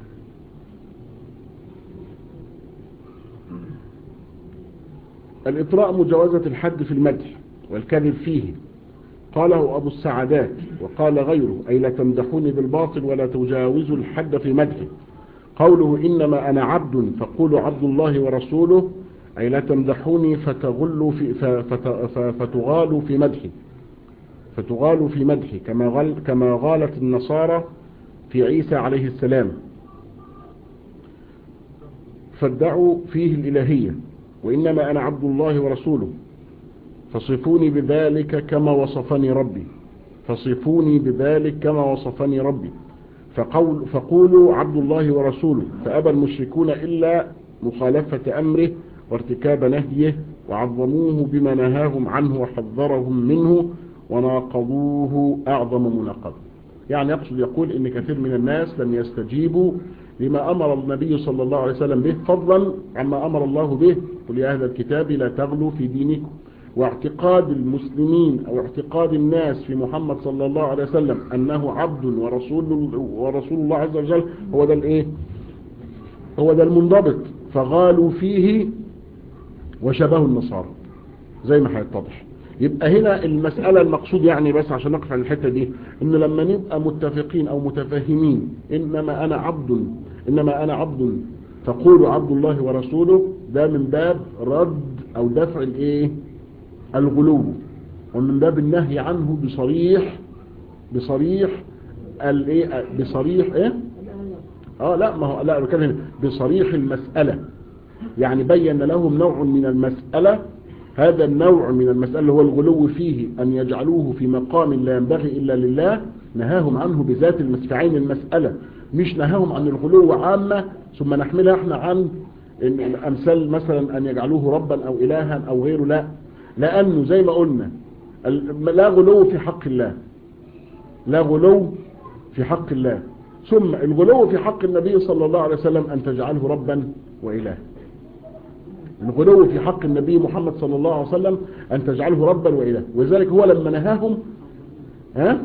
الاطراء مجاوزة الحد في المدح والكذب فيه قاله أبو السعدات وقال غيره أي لا تمدحوني بالباطل ولا تجاوزوا الحد في مدحي قوله إنما أنا عبد فقولوا عبد الله ورسوله أي لا تمدحوني فتغلوا في فت فتغالوا في مدحي فتغالوا في مدحي كما غل كما غالت النصارى في عيسى عليه السلام فادعوا فيه الإلهية وإنما أنا عبد الله ورسوله فصفوني بذلك كما وصفني ربي فصفوني بذلك كما وصفني ربي فقول فقولوا عبد الله ورسوله فأبى المشركون إلا مخالفة أمره وارتكاب نهيه وعظموه بما نهاهم عنه وحذرهم منه وناقضوه أعظم مناقضة يعني يقصد يقول إن كثير من الناس لم يستجيبوا لما أمر النبي صلى الله عليه وسلم به فضلا عما أمر الله به قل يا أهل الكتاب لا تغلوا في دينكم واعتقاد المسلمين او اعتقاد الناس في محمد صلى الله عليه وسلم انه عبد ورسول ورسول الله عز وجل هو ده الايه هو ده المنضبط فغالوا فيه وشبهوا النصارى زي ما هيتضح يبقى هنا المسألة المقصود يعني بس عشان نقف عن الحتة دي ان لما نبقى متفقين او متفاهمين انما انا عبد انما انا عبد تقول عبد الله ورسوله ده من باب رد او دفع الايه الغلو ومن باب النهي عنه بصريح بصريح الايه بصريح ايه اه لا ما هو لا بتكلم بصريح المسألة يعني بين لهم نوع من المسألة هذا النوع من المسألة اللي هو الغلو فيه أن يجعلوه في مقام لا ينبغي إلا لله نهاهم عنه بذات المسفعين المسألة مش نهاهم عن الغلو عامة ثم نحملها احنا عن أمثال مثلا أن يجعلوه ربا أو إلها أو غيره لا لأنه زي ما قلنا لا غلو في حق الله لا غلو في حق الله ثم الغلو في حق النبي صلى الله عليه وسلم أن تجعله ربا وإله الغلو في حق النبي محمد صلى الله عليه وسلم أن تجعله ربا وإله ولذلك هو لما نهاهم ها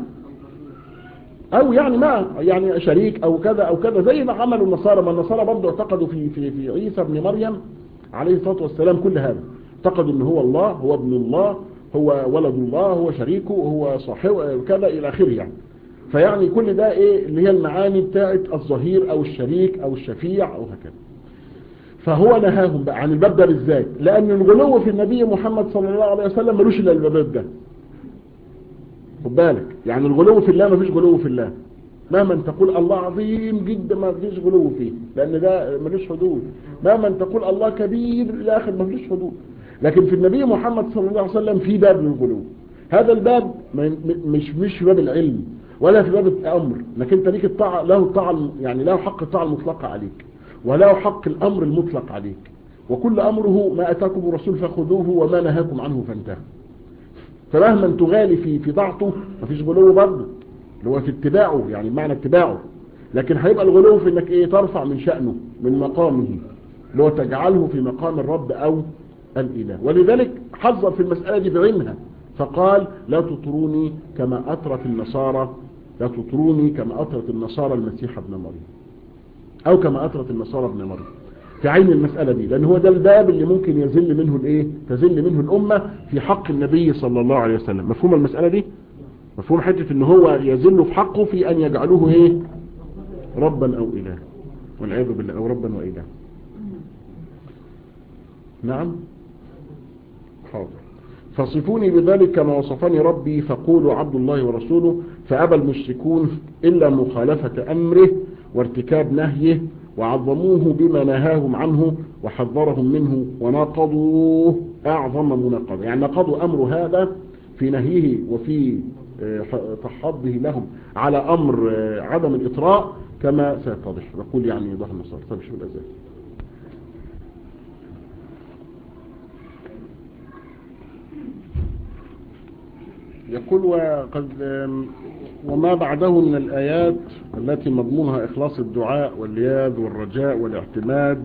أو يعني ما يعني شريك أو كذا أو كذا زي ما عملوا النصارى ما النصارى برضه اعتقدوا في في في عيسى ابن مريم عليه الصلاة والسلام كل هذا اعتقدوا ان هو الله هو ابن الله هو ولد الله هو شريكه هو صاحبه كذا الى اخره يعني فيعني كل ده ايه اللي هي المعاني بتاعت الظهير او الشريك او الشفيع او هكذا فهو نهاهم بقى عن الباب ده بالذات لان الغلو في النبي محمد صلى الله عليه وسلم ملوش الا الباب ده خد بالك يعني الغلو في الله ما فيش غلو في الله مهما تقول الله عظيم جدا ما فيش غلو فيه لان ده ملوش حدود مهما تقول الله كبير الى اخر ما فيش حدود لكن في النبي محمد صلى الله عليه وسلم في باب للغلو هذا الباب مش مش في باب العلم ولا في باب الامر انك انت ليك الطاعه له الطاعه يعني له حق الطاعه المطلقه عليك وله حق الامر المطلق عليك وكل امره ما اتاكم الرسول فخذوه وما نهاكم عنه فانتهوا فمهما تغالي في في طاعته مفيش غلو برضه اللي هو في اتباعه يعني معنى اتباعه لكن هيبقى الغلو في انك ايه ترفع من شأنه من مقامه اللي هو تجعله في مقام الرب او الاله ولذلك حذر في المسألة دي بعينها فقال لا تطروني كما أطرت النصارى لا تطروني كما أطرت النصارى المسيح ابن مريم أو كما أطرت النصارى ابن مريم في عين المسألة دي لأن هو ده الباب اللي ممكن يزل منه الإيه تزل منه الأمة في حق النبي صلى الله عليه وسلم مفهوم المسألة دي مفهوم حتة ان هو يزل في حقه في ان يجعلوه ايه ربا او اله والعياذ بالله او ربا واله نعم حاضر فصفوني بذلك كما وصفني ربي فقولوا عبد الله ورسوله فأبى المشركون إلا مخالفة أمره وارتكاب نهيه وعظموه بما نهاهم عنه وحذرهم منه وناقضوه أعظم مناقضة يعني نقضوا أمر هذا في نهيه وفي تحضه لهم على أمر عدم الإطراء كما سيتضح نقول يعني ظهر النصارى طيب شوف الأزال يقول وقد وما بعده من الآيات التي مضمونها إخلاص الدعاء واللياذ والرجاء والاعتماد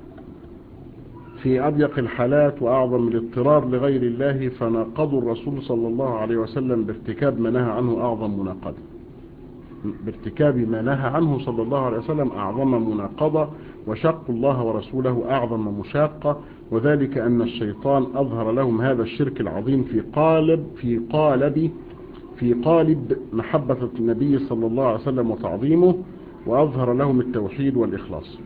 في أضيق الحالات وأعظم الاضطرار لغير الله فناقضوا الرسول صلى الله عليه وسلم بارتكاب ما نهى عنه أعظم مناقضة بارتكاب ما نهى عنه صلى الله عليه وسلم أعظم مناقضة وشق الله ورسوله أعظم مشاقة وذلك أن الشيطان أظهر لهم هذا الشرك العظيم في قالب في قالب في قالب محبة النبي صلى الله عليه وسلم وتعظيمه وأظهر لهم التوحيد والإخلاص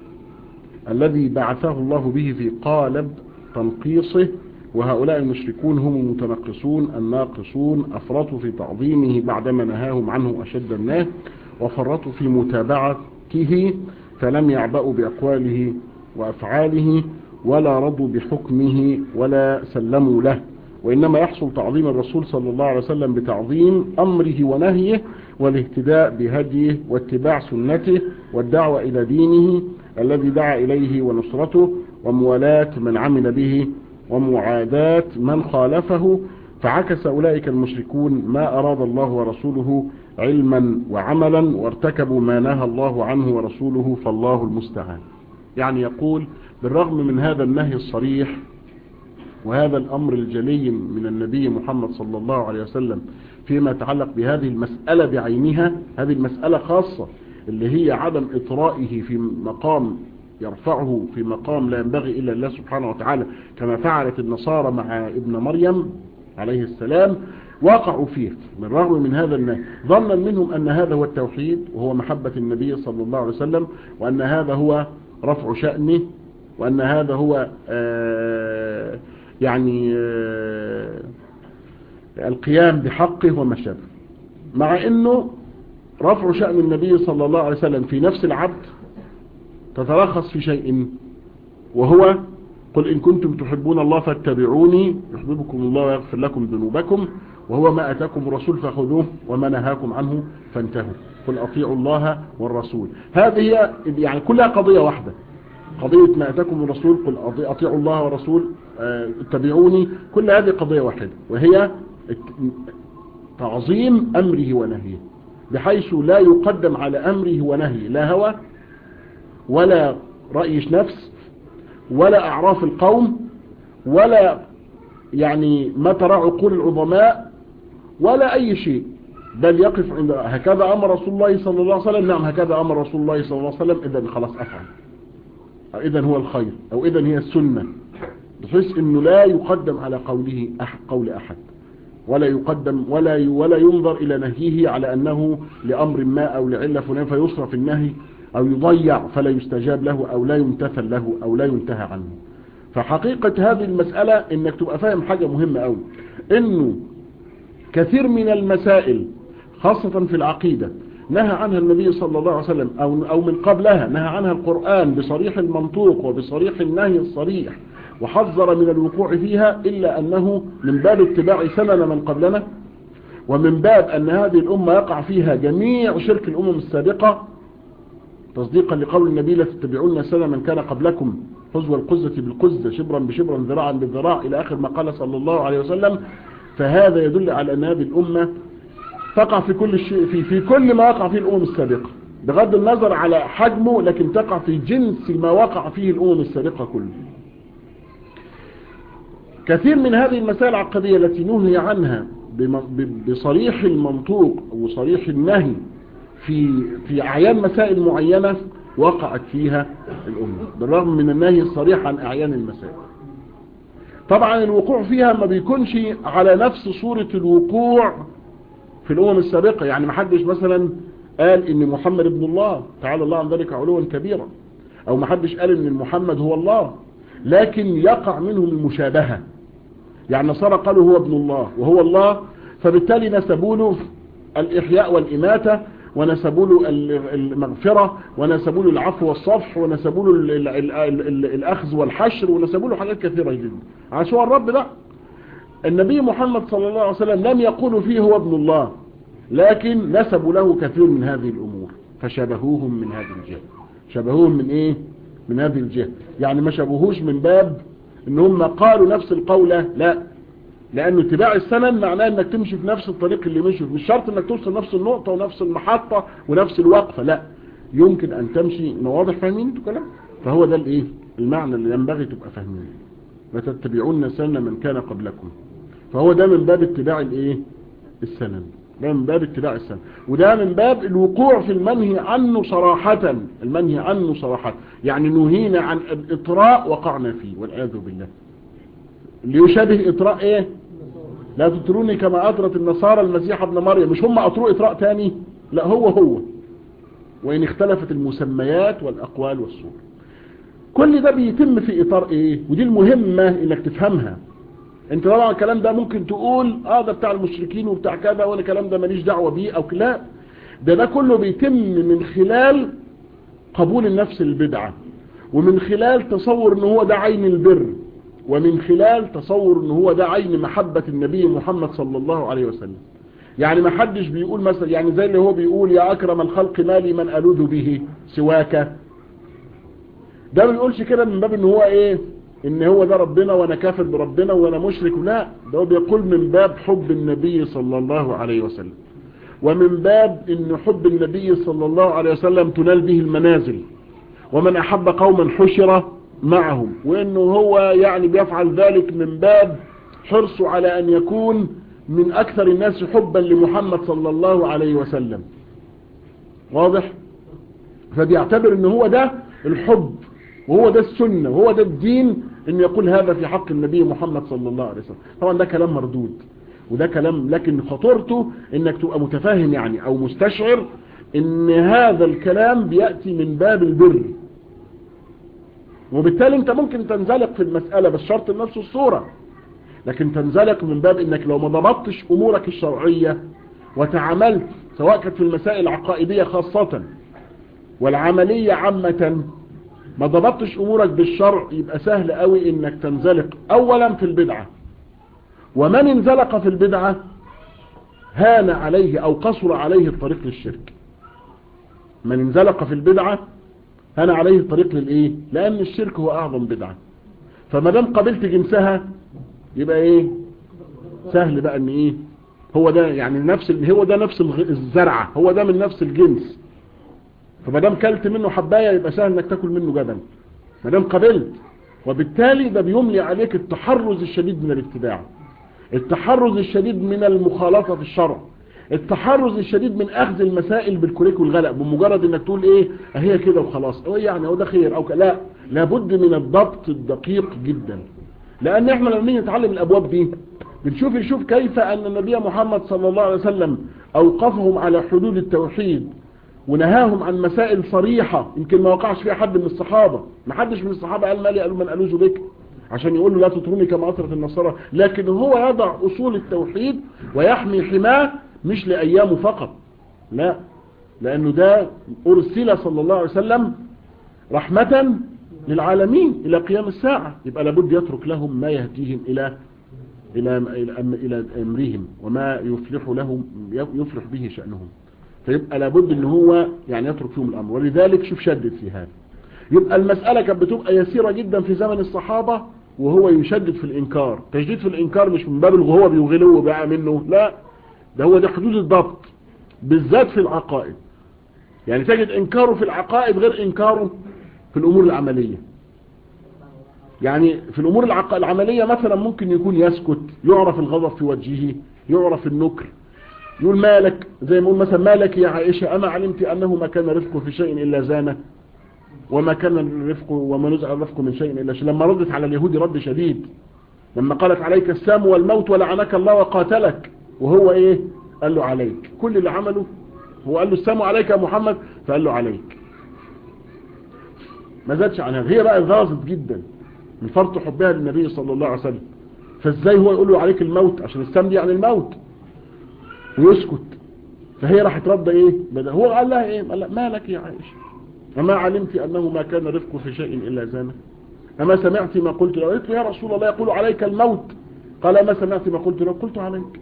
الذي بعثه الله به في قالب تنقيصه وهؤلاء المشركون هم المتنقصون الناقصون أفرطوا في تعظيمه بعدما نهاهم عنه أشد الناه وفرطوا في متابعته فلم يعبأوا بأقواله وأفعاله ولا رضوا بحكمه ولا سلموا له وإنما يحصل تعظيم الرسول صلى الله عليه وسلم بتعظيم أمره ونهيه والاهتداء بهديه واتباع سنته والدعوة إلى دينه الذي دعا إليه ونصرته وموالاة من عمل به ومعاداة من خالفه فعكس أولئك المشركون ما أراد الله ورسوله علما وعملا وارتكبوا ما نهى الله عنه ورسوله فالله المستعان يعني يقول بالرغم من هذا النهي الصريح وهذا الأمر الجلي من النبي محمد صلى الله عليه وسلم فيما يتعلق بهذه المسألة بعينها هذه المسألة خاصة اللي هي عدم إطرائه في مقام يرفعه في مقام لا ينبغي إلا الله سبحانه وتعالى كما فعلت النصارى مع ابن مريم عليه السلام وقعوا فيه من رغم من هذا النهي ظنا منهم أن هذا هو التوحيد وهو محبة النبي صلى الله عليه وسلم وأن هذا هو رفع شأنه وأن هذا هو آه يعني آه القيام بحقه وما شابه مع أنه رفع شأن النبي صلى الله عليه وسلم في نفس العبد تتلخص في شيء وهو قل إن كنتم تحبون الله فاتبعوني يحببكم الله ويغفر لكم ذنوبكم وهو ما أتاكم الرسول فخذوه وما نهاكم عنه فانتهوا قل أطيعوا الله والرسول هذه هي يعني كلها قضية واحدة قضية ما أتاكم الرسول قل أطيعوا الله والرسول اتبعوني كل هذه قضية واحدة وهي تعظيم أمره ونهيه بحيث لا يقدم على أمره ونهيه لا هوى ولا رأي نفس ولا أعراف القوم ولا يعني ما ترى عقول العظماء ولا أي شيء بل يقف عند هكذا أمر رسول الله صلى الله عليه وسلم نعم هكذا أمر رسول الله صلى الله عليه وسلم إذا خلاص أفعل أو إذا هو الخير أو إذا هي السنة بحيث أنه لا يقدم على قوله أحد قول أحد ولا يقدم ولا ولا ينظر إلى نهيه على أنه لأمر ما أو لعلة فلان فيصرف النهي أو يضيع فلا يستجاب له أو لا يمتثل له أو لا ينتهى عنه فحقيقة هذه المسألة انك تبقى فاهم حاجة مهمة أوي انه كثير من المسائل خاصة في العقيدة نهى عنها النبي صلى الله عليه وسلم أو, أو من قبلها نهى عنها القرآن بصريح المنطوق وبصريح النهي الصريح وحذر من الوقوع فيها إلا أنه من باب اتباع سنن من قبلنا ومن باب أن هذه الأمة يقع فيها جميع شرك الأمم السابقة تصديقا لقول النبي لا تتبعون سنة من كان قبلكم حزو القزة بالقزة شبرا بشبرا ذراعا بالذراع إلى آخر ما قال صلى الله عليه وسلم فهذا يدل على أن هذه الأمة تقع في كل شيء في, في كل ما وقع فيه الأمم السابقة بغض النظر على حجمه لكن تقع في جنس ما وقع فيه الأمم السابقة كله كثير من هذه المسائل العقدية التي نهي عنها بصريح المنطوق وصريح النهي في في أعيان مسائل معينة وقعت فيها الأمة بالرغم من النهي الصريح عن أعيان المسائل طبعا الوقوع فيها ما بيكونش على نفس صورة الوقوع في الأمم السابقة يعني ما حدش مثلا قال إن محمد ابن الله تعالى الله عن ذلك علوا كبيرا أو ما حدش قال إن محمد هو الله لكن يقع منهم المشابهة يعني النصارى قالوا هو ابن الله وهو الله فبالتالي نسبوا له الإحياء والإماتة ونسبوا له المغفرة ونسبوا له العفو والصفح ونسبوا له الأخذ والحشر ونسبوا له حاجات كثيرة جدا عشان الرب ده النبي محمد صلى الله عليه وسلم لم يقول فيه هو ابن الله لكن نسبوا له كثير من هذه الأمور فشبهوهم من هذه الجهة شبهوهم من ايه من هذه الجهة يعني ما شبهوش من باب ان هم قالوا نفس القولة لا لانه اتباع السنن معناه انك تمشي في نفس الطريق اللي مشي مش شرط انك توصل نفس النقطة ونفس المحطة ونفس الوقفة لا يمكن ان تمشي واضح فاهمين انتوا كلام فهو ده الايه المعنى اللي ينبغي تبقى فاهمينه وتتبعون سنن من كان قبلكم فهو ده من باب اتباع الايه السنن ده من باب اتباع السنن وده من باب الوقوع في المنهي عنه صراحة المنهي عنه صراحة يعني نهينا عن الاطراء وقعنا فيه والعياذ بالله ليشابه اطراء ايه لا تطروني كما اطرت النصارى المسيح ابن مريم مش هم اطروا اطراء تاني لا هو هو وان اختلفت المسميات والاقوال والصور كل ده بيتم في اطار ايه ودي المهمة انك تفهمها انت طبعا الكلام ده ممكن تقول اه ده بتاع المشركين وبتاع كذا وانا الكلام ده ماليش دعوه بيه او لا ده ده كله بيتم من خلال قبول النفس البدعه ومن خلال تصور ان هو ده عين البر ومن خلال تصور ان هو ده عين محبة النبي محمد صلى الله عليه وسلم يعني ما حدش بيقول مثلا يعني زي اللي هو بيقول يا اكرم الخلق مالي من الوذ به سواك ده ما بيقولش كده من باب ان هو ايه ان هو ده ربنا وانا كافر بربنا وانا مشرك لا ده هو بيقول من باب حب النبي صلى الله عليه وسلم ومن باب ان حب النبي صلى الله عليه وسلم تنال به المنازل ومن احب قوما حشر معهم وانه هو يعني بيفعل ذلك من باب حرصه على ان يكون من اكثر الناس حبا لمحمد صلى الله عليه وسلم واضح فبيعتبر ان هو ده الحب وهو ده السنة وهو ده الدين ان يقول هذا في حق النبي محمد صلى الله عليه وسلم طبعا ده كلام مردود وده كلام لكن خطورته انك تبقى متفاهم يعني او مستشعر ان هذا الكلام بيأتي من باب البر وبالتالي انت ممكن تنزلق في المسألة بس شرط نفس الصورة لكن تنزلق من باب انك لو ما ضبطتش امورك الشرعية وتعاملت سواء كانت في المسائل العقائدية خاصة والعملية عامة ما ضبطتش امورك بالشرع يبقى سهل قوي انك تنزلق اولا في البدعة ومن انزلق في البدعة هان عليه او قصر عليه الطريق للشرك من انزلق في البدعة هان عليه الطريق للايه لان الشرك هو اعظم بدعة فما دام قبلت جنسها يبقى ايه سهل بقى ان ايه هو ده يعني نفس هو ده نفس الزرعة هو ده من نفس الجنس فما دام كلت منه حبايه يبقى سهل انك تاكل منه جبل ما دام قبلت وبالتالي ده بيملي عليك التحرز الشديد من الابتداع التحرز الشديد من المخالطه في الشرع التحرز الشديد من اخذ المسائل بالكريك والغلق بمجرد انك تقول ايه هي كده وخلاص او يعني هو ده خير او لا لابد من الضبط الدقيق جدا لان احنا لما نيجي نتعلم الابواب دي بنشوف نشوف كيف ان النبي محمد صلى الله عليه وسلم اوقفهم على حدود التوحيد ونهاهم عن مسائل صريحة يمكن ما وقعش فيها حد من الصحابة ما حدش من الصحابة قال مالي قالوا من ألوذ بك عشان يقول له لا تطروني كما أطرت النصارى لكن هو يضع أصول التوحيد ويحمي حماه مش لأيامه فقط لا لأنه ده أرسل صلى الله عليه وسلم رحمة للعالمين إلى قيام الساعة يبقى لابد يترك لهم ما يهديهم إلى إلى إلى أمرهم وما يفلح لهم يفلح به شأنهم فيبقى لابد ان هو يعني يترك فيهم الامر ولذلك شوف شدد في هذا يبقى المسألة كانت بتبقى يسيرة جدا في زمن الصحابة وهو يشدد في الانكار تشديد في الانكار مش من باب الغوة بيغلو وبقى منه لا ده هو ده حدود الضبط بالذات في العقائد يعني تجد انكاره في العقائد غير انكاره في الامور العملية يعني في الامور العق... العملية مثلا ممكن يكون يسكت يعرف الغضب في وجهه يعرف النكر يقول مالك زي ما يقول مثلا مالك يا عائشة أما علمت أنه ما كان رفقه في شيء إلا زانه وما كان الرفق وما نزع الرفق من شيء إلا شيء لما ردت على اليهود رد شديد لما قالت عليك السام والموت ولعنك الله وقاتلك وهو ايه قال له عليك كل اللي عمله هو قال له السام عليك يا محمد فقال له عليك ما زادش عن هذا هي بقى غاظت جدا من فرط حبها للنبي صلى الله عليه وسلم فازاي هو يقول له عليك الموت عشان السام دي عن الموت ويسكت فهي راحت رد ايه بدأ هو قال لها ايه قال لها مالك يا عائشة أما علمت أنه ما كان رفق في شيء إلا زانه أما سمعت ما قلت له قلت له يا رسول الله يقول عليك الموت قال ما سمعت ما قلت له قلت عليك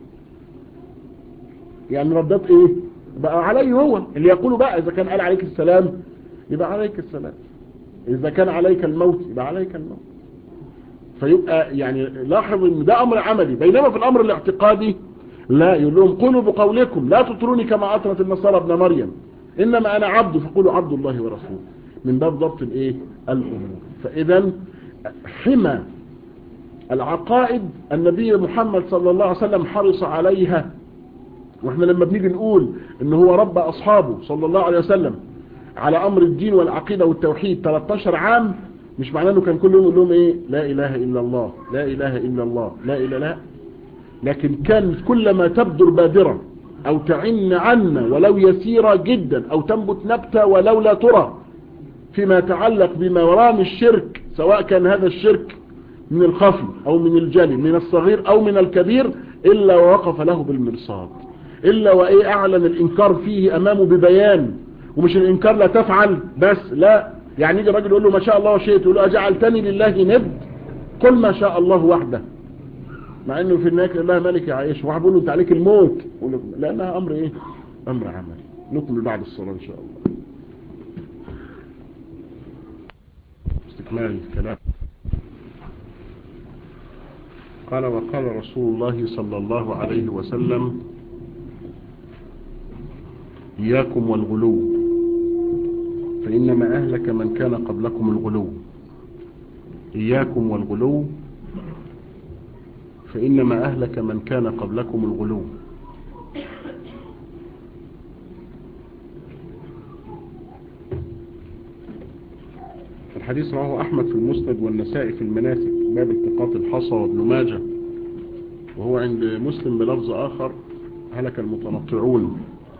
يعني ردت ايه بقى علي هو اللي يقوله بقى اذا كان قال عليك السلام يبقى عليك السلام اذا كان عليك الموت يبقى عليك الموت فيبقى يعني لاحظ ان ده امر عملي بينما في الامر الاعتقادي لا يقول لهم قولوا بقولكم لا تطروني كما اطرت النصارى ابن مريم انما انا عبد فقولوا عبد الله ورسوله من باب ضبط الايه الامور فاذا حمى العقائد النبي محمد صلى الله عليه وسلم حرص عليها واحنا لما بنيجي نقول ان هو رب اصحابه صلى الله عليه وسلم على امر الدين والعقيدة والتوحيد 13 عام مش معناه انه كان كل يوم يقول لهم ايه لا اله الا الله لا اله الا الله لا اله لا لكن كان كلما تبدر بادرة او تعن عنا ولو يسيرة جدا او تنبت نبتة ولو لا ترى فيما يتعلق بمرام الشرك سواء كان هذا الشرك من الخفي او من الجلي من الصغير او من الكبير الا ووقف له بالمرصاد الا وايه اعلن الانكار فيه امامه ببيان ومش الانكار لا تفعل بس لا يعني يجي الراجل يقول له ما شاء الله وشئت يقول له اجعلتني لله ند قل ما شاء الله وحده مع انه في النهايه الله ملك يا عائشه واحد بيقول له انت عليك الموت يقول له لانها امر ايه امر عملي نكمل بعد الصلاه ان شاء الله استكمال الكلام قال وقال رسول الله صلى الله عليه وسلم إياكم والغلو فإنما أهلك من كان قبلكم الغلو إياكم والغلو فإنما أهلك من كان قبلكم الغلو الحديث رواه أحمد في المسند والنسائي في المناسك باب التقاط الحصى وابن ماجه وهو عند مسلم بلفظ آخر هلك المتنطعون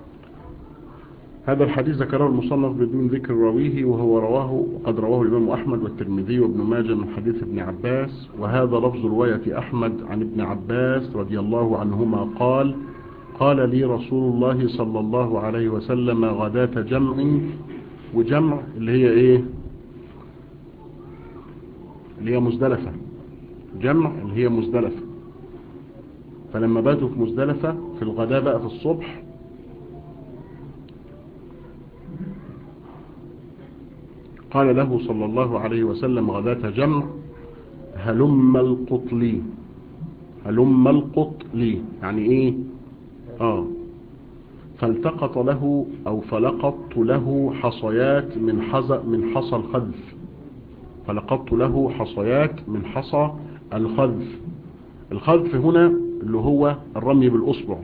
هذا الحديث ذكره المصنف بدون ذكر راويه وهو رواه وقد رواه الإمام أحمد والترمذي وابن ماجه من حديث ابن عباس وهذا لفظ رواية أحمد عن ابن عباس رضي الله عنهما قال قال لي رسول الله صلى الله عليه وسلم غداة جمع وجمع اللي هي ايه اللي هي مزدلفة جمع اللي هي مزدلفة فلما باتوا في مزدلفة في الغداء بقى في الصبح قال له صلى الله عليه وسلم غداة جمع هلم القطلي هلم القطلي يعني ايه اه فالتقط له او فلقطت له حصيات من حصى من حصى الخذف فلقطت له حصيات من حصى الخذف الخذف هنا اللي هو الرمي بالاصبع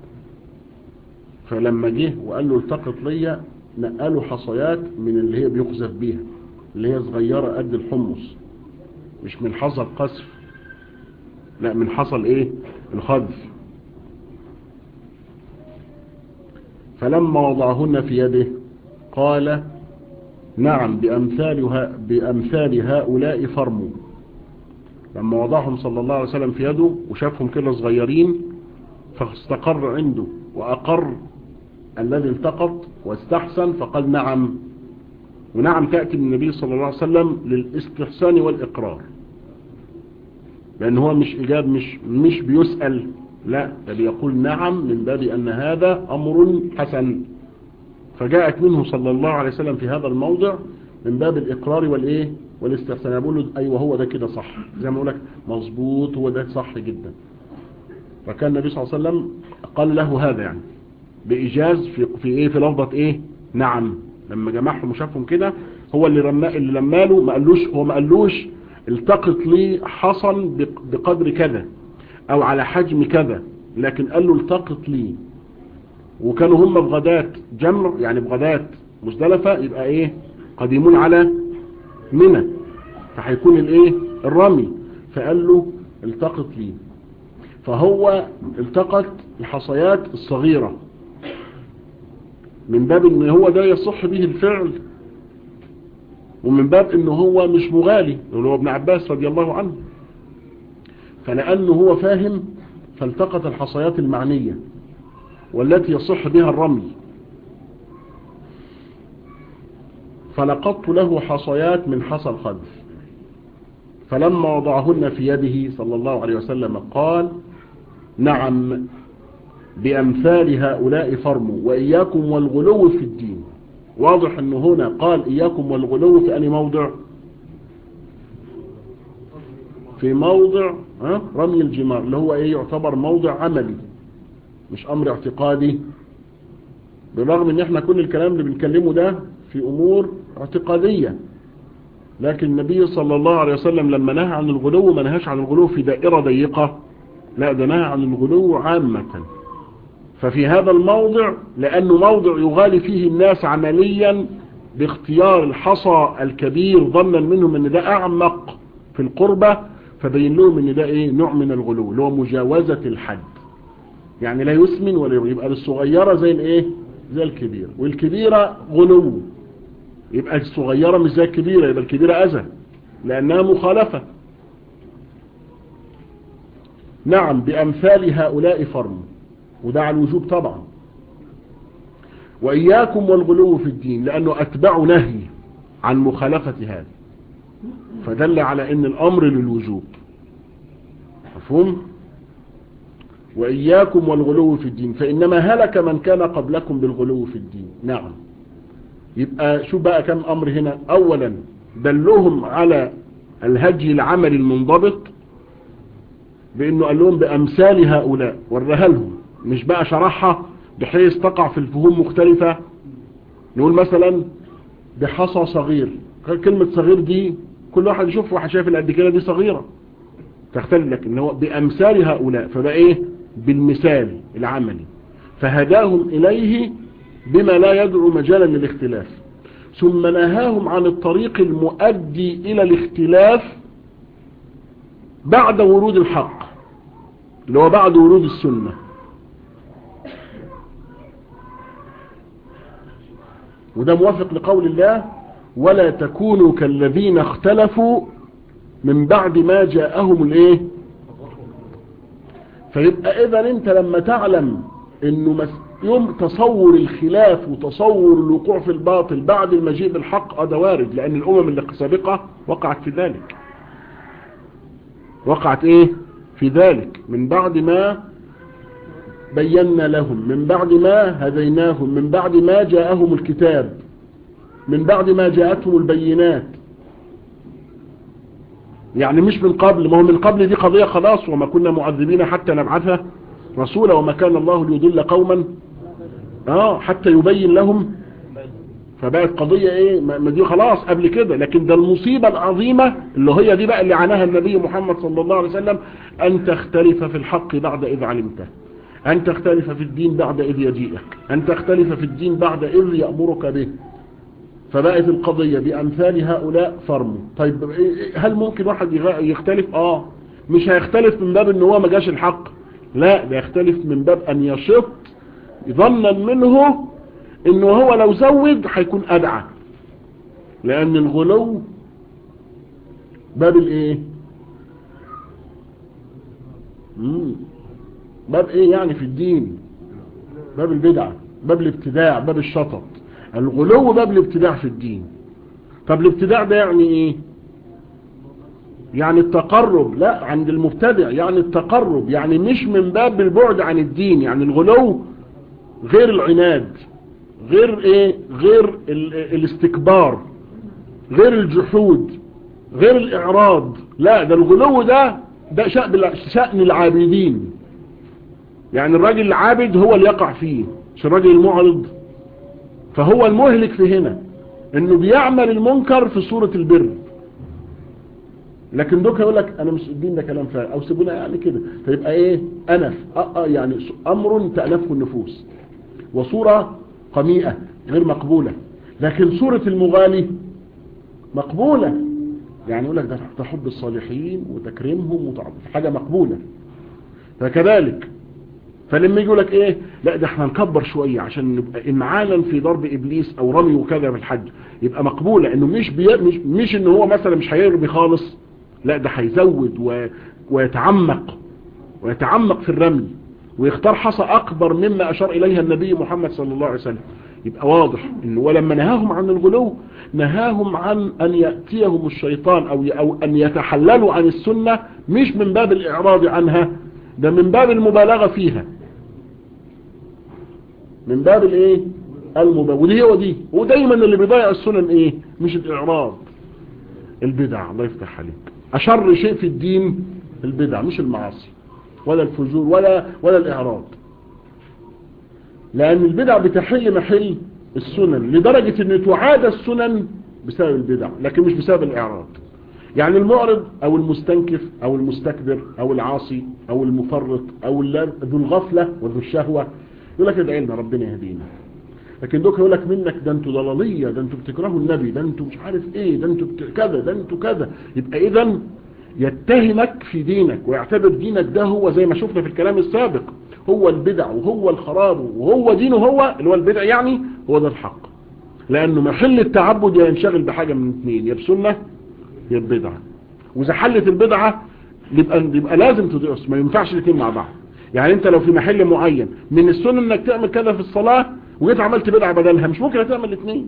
فلما جه وقال له التقط ليا نقلوا حصيات من اللي هي بيقذف بيها اللي هي صغيرة قد الحمص مش من حصى القذف لا من حصى الايه الخذف فلما وضعهن في يده قال نعم بأمثال, بأمثال هؤلاء فرموا لما وضعهم صلى الله عليه وسلم في يده وشافهم كده صغيرين فاستقر عنده وأقر الذي التقط واستحسن فقال نعم ونعم تأتي من النبي صلى الله عليه وسلم للاستحسان والإقرار لأن هو مش إجاب مش, مش بيسأل لا بل يقول نعم من باب أن هذا أمر حسن فجاءت منه صلى الله عليه وسلم في هذا الموضع من باب الإقرار والإيه والاستحسان يقول له أيوة هو ده كده صح زي ما أقول لك مظبوط هو ده صح جدا فكان النبي صلى الله عليه وسلم قال له هذا يعني بإيجاز في, في إيه في لفظة إيه نعم لما جمعهم وشافهم كده هو اللي رمى اللي لما له ما قالوش هو ما قالوش التقط لي حصن بقدر كذا او على حجم كذا لكن قال له التقط لي وكانوا هم بغدات جمر يعني بغدات مزدلفة يبقى ايه قديمون على منى فهيكون الايه الرمي فقال له التقط لي فهو التقط الحصيات الصغيرة من باب ان هو ده يصح به الفعل ومن باب ان هو مش مغالي اللي هو ابن عباس رضي الله عنه فلأنه هو فاهم فالتقط الحصيات المعنية والتي يصح بها الرمي فلقطت له حصيات من حصى الخلف فلما وضعهن في يده صلى الله عليه وسلم قال نعم بأمثال هؤلاء فرموا وإياكم والغلو في الدين واضح أنه هنا قال إياكم والغلو في أي موضع في موضع ها رمي الجمار اللي هو ايه يعتبر موضع عملي مش امر اعتقادي بالرغم ان احنا كل الكلام اللي بنكلمه ده في امور اعتقادية لكن النبي صلى الله عليه وسلم لما نهى عن الغلو ما نهاش عن الغلو في دائرة ضيقة لا ده نهى عن الغلو عامة ففي هذا الموضع لأنه موضع يغالي فيه الناس عمليا باختيار الحصى الكبير ظنا منهم ان ده اعمق في القربة فبين لهم ان ده ايه نوع من الغلو اللي هو مجاوزة الحد يعني لا يسمن ولا يبقى الصغيرة زي الايه زي الكبيرة والكبيرة غلو يبقى الصغيرة مش زي الكبيرة يبقى الكبيرة اذى لانها مخالفة نعم بامثال هؤلاء فرم وده على الوجوب طبعا وإياكم والغلو في الدين لأنه أتبع نهي عن مخالفة هذا فدل على أن الأمر للوجوب مفهوم وإياكم والغلو في الدين فإنما هلك من كان قبلكم بالغلو في الدين نعم يبقى شو بقى كم أمر هنا أولا دلهم على الهدي العمل المنضبط بأنه قال لهم بأمثال هؤلاء ورها لهم مش بقى شرحها بحيث تقع في الفهوم مختلفة نقول مثلا بحصى صغير كلمة صغير دي كل واحد يشوف واحد شايف القد كده دي صغيرة تختلف لك ان هو بأمثال هؤلاء فبقى ايه بالمثال العملي فهداهم إليه بما لا يدعو مجالا للاختلاف ثم نهاهم عن الطريق المؤدي إلى الاختلاف بعد ورود الحق اللي هو بعد ورود السنة وده موافق لقول الله ولا تكونوا كالذين اختلفوا من بعد ما جاءهم الايه فيبقى اذا انت لما تعلم انه يوم تصور الخلاف وتصور الوقوع في الباطل بعد المجيء بالحق هذا وارد لان الامم اللي سابقة وقعت في ذلك وقعت ايه في ذلك من بعد ما بينا لهم من بعد ما هديناهم من بعد ما جاءهم الكتاب من بعد ما جاءتهم البينات يعني مش من قبل ما هو من قبل دي قضية خلاص وما كنا معذبين حتى نبعثها رسولا وما كان الله ليضل قوما اه حتى يبين لهم فبقت قضية ايه ما دي خلاص قبل كده لكن ده المصيبة العظيمة اللي هي دي بقى اللي عناها النبي محمد صلى الله عليه وسلم ان تختلف في الحق بعد اذ علمته أن تختلف في الدين بعد إذ يجيئك أن تختلف في الدين بعد إذ يأمرك به فبقت القضية بأمثال هؤلاء فرموا طيب هل ممكن واحد يختلف آه مش هيختلف من باب ان هو ما جاش الحق لا ده يختلف من باب أن يشط ظنا منه انه هو لو زود هيكون أدعى لأن الغلو باب الايه مم. باب ايه يعني في الدين باب البدعة باب الابتداع باب الشطط الغلو باب الابتداع في الدين طب الابتداع ده يعني ايه يعني التقرب لا عند المبتدع يعني التقرب يعني مش من باب البعد عن الدين يعني الغلو غير العناد غير ايه غير الاستكبار غير الجحود غير الاعراض لا ده الغلو ده ده شأن العابدين يعني الراجل العابد هو اللي يقع فيه مش الراجل المعرض فهو المهلك في هنا انه بيعمل المنكر في صورة البر لكن دوك يقول لك انا مش الدين ده كلام فارغ او سيبونا يعني كده فيبقى ايه انف أه يعني امر تألفه النفوس وصورة قميئة غير مقبولة لكن صورة المغالي مقبولة يعني يقول لك ده تحب الصالحين وتكريمهم وتعظم حاجة مقبولة فكذلك فلما يجي لك ايه لا ده احنا نكبر شوية عشان نبقى امعانا في ضرب ابليس او رمي وكذا في الحج يبقى مقبولة انه مش بي مش, مش ان هو مثلا مش هيرمي خالص لا ده هيزود و... ويتعمق ويتعمق في الرمي ويختار حصى اكبر مما اشار اليها النبي محمد صلى الله عليه وسلم يبقى واضح انه ولما نهاهم عن الغلو نهاهم عن ان يأتيهم الشيطان او, أو ان يتحللوا عن السنة مش من باب الاعراض عنها ده من باب المبالغة فيها من باب الايه المبالغة ودي هو دي ودايما اللي بيضيع السنن ايه مش الاعراض البدع الله يفتح عليك اشر شيء في الدين البدع مش المعاصي ولا الفجور ولا ولا الاعراض لان البدع بتحل محل السنن لدرجة ان تعاد السنن بسبب البدع لكن مش بسبب الاعراض يعني المعرض او المستنكف او المستكبر او العاصي او المفرط او ذو الغفلة وذو الشهوة يقول لك ادعي لنا ربنا يهدينا لكن دوك يقول لك منك ده انتوا ضلالية ده انتوا بتكرهوا النبي ده انتوا مش عارف ايه ده انتوا بت... كذا ده انتوا كذا يبقى اذا يتهمك في دينك ويعتبر دينك ده هو زي ما شفنا في الكلام السابق هو البدع وهو الخراب وهو دينه هو اللي هو البدع يعني هو ده الحق لانه محل التعبد ينشغل بحاجة من اثنين يا بسنة يا ببدعة واذا حلت البدعة يبقى, يبقى لازم تدرس ما ينفعش الاثنين مع بعض يعني انت لو في محل معين من السنة انك تعمل كذا في الصلاة وجيت عملت بدعة بدلها مش ممكن هتعمل الاثنين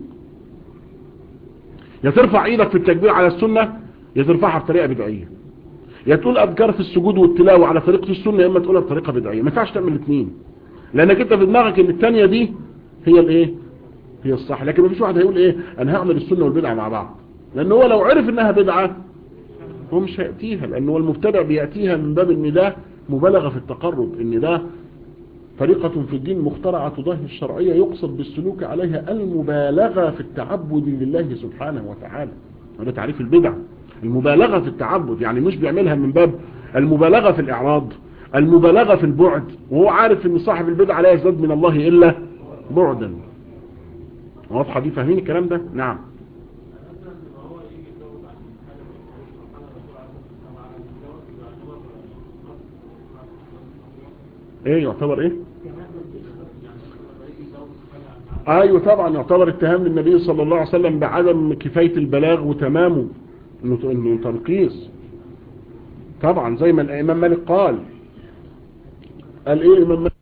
يا ترفع ايدك في التكبير على السنة يا ترفعها بطريقة بدعية يا تقول اذكار في السجود والتلاوة على طريقة السنة يا اما تقولها بطريقة بدعية ما ينفعش تعمل الاثنين لانك انت في دماغك ان الثانية دي هي الايه هي الصح لكن ما فيش واحد هيقول ايه انا هعمل السنة والبدعة مع بعض لان هو لو عرف انها بدعة هو مش هيأتيها لان هو المبتدع بيأتيها من باب ان ده مبالغة في التقرب ان ده طريقة في الدين مخترعة تضاهي الشرعية يقصد بالسلوك عليها المبالغة في التعبد لله سبحانه وتعالى هذا تعريف البدع المبالغة في التعبد يعني مش بيعملها من باب المبالغة في الإعراض المبالغة في البعد وهو عارف ان صاحب البدع لا يزداد من الله إلا بعدا واضحة دي فاهمين الكلام ده نعم ايه يعتبر ايه ايوه طبعا يعتبر اتهام للنبي صلى الله عليه وسلم بعدم كفاية البلاغ وتمامه انه انه تنقيص طبعا زي ما الامام مالك قال قال ايه الامام مالك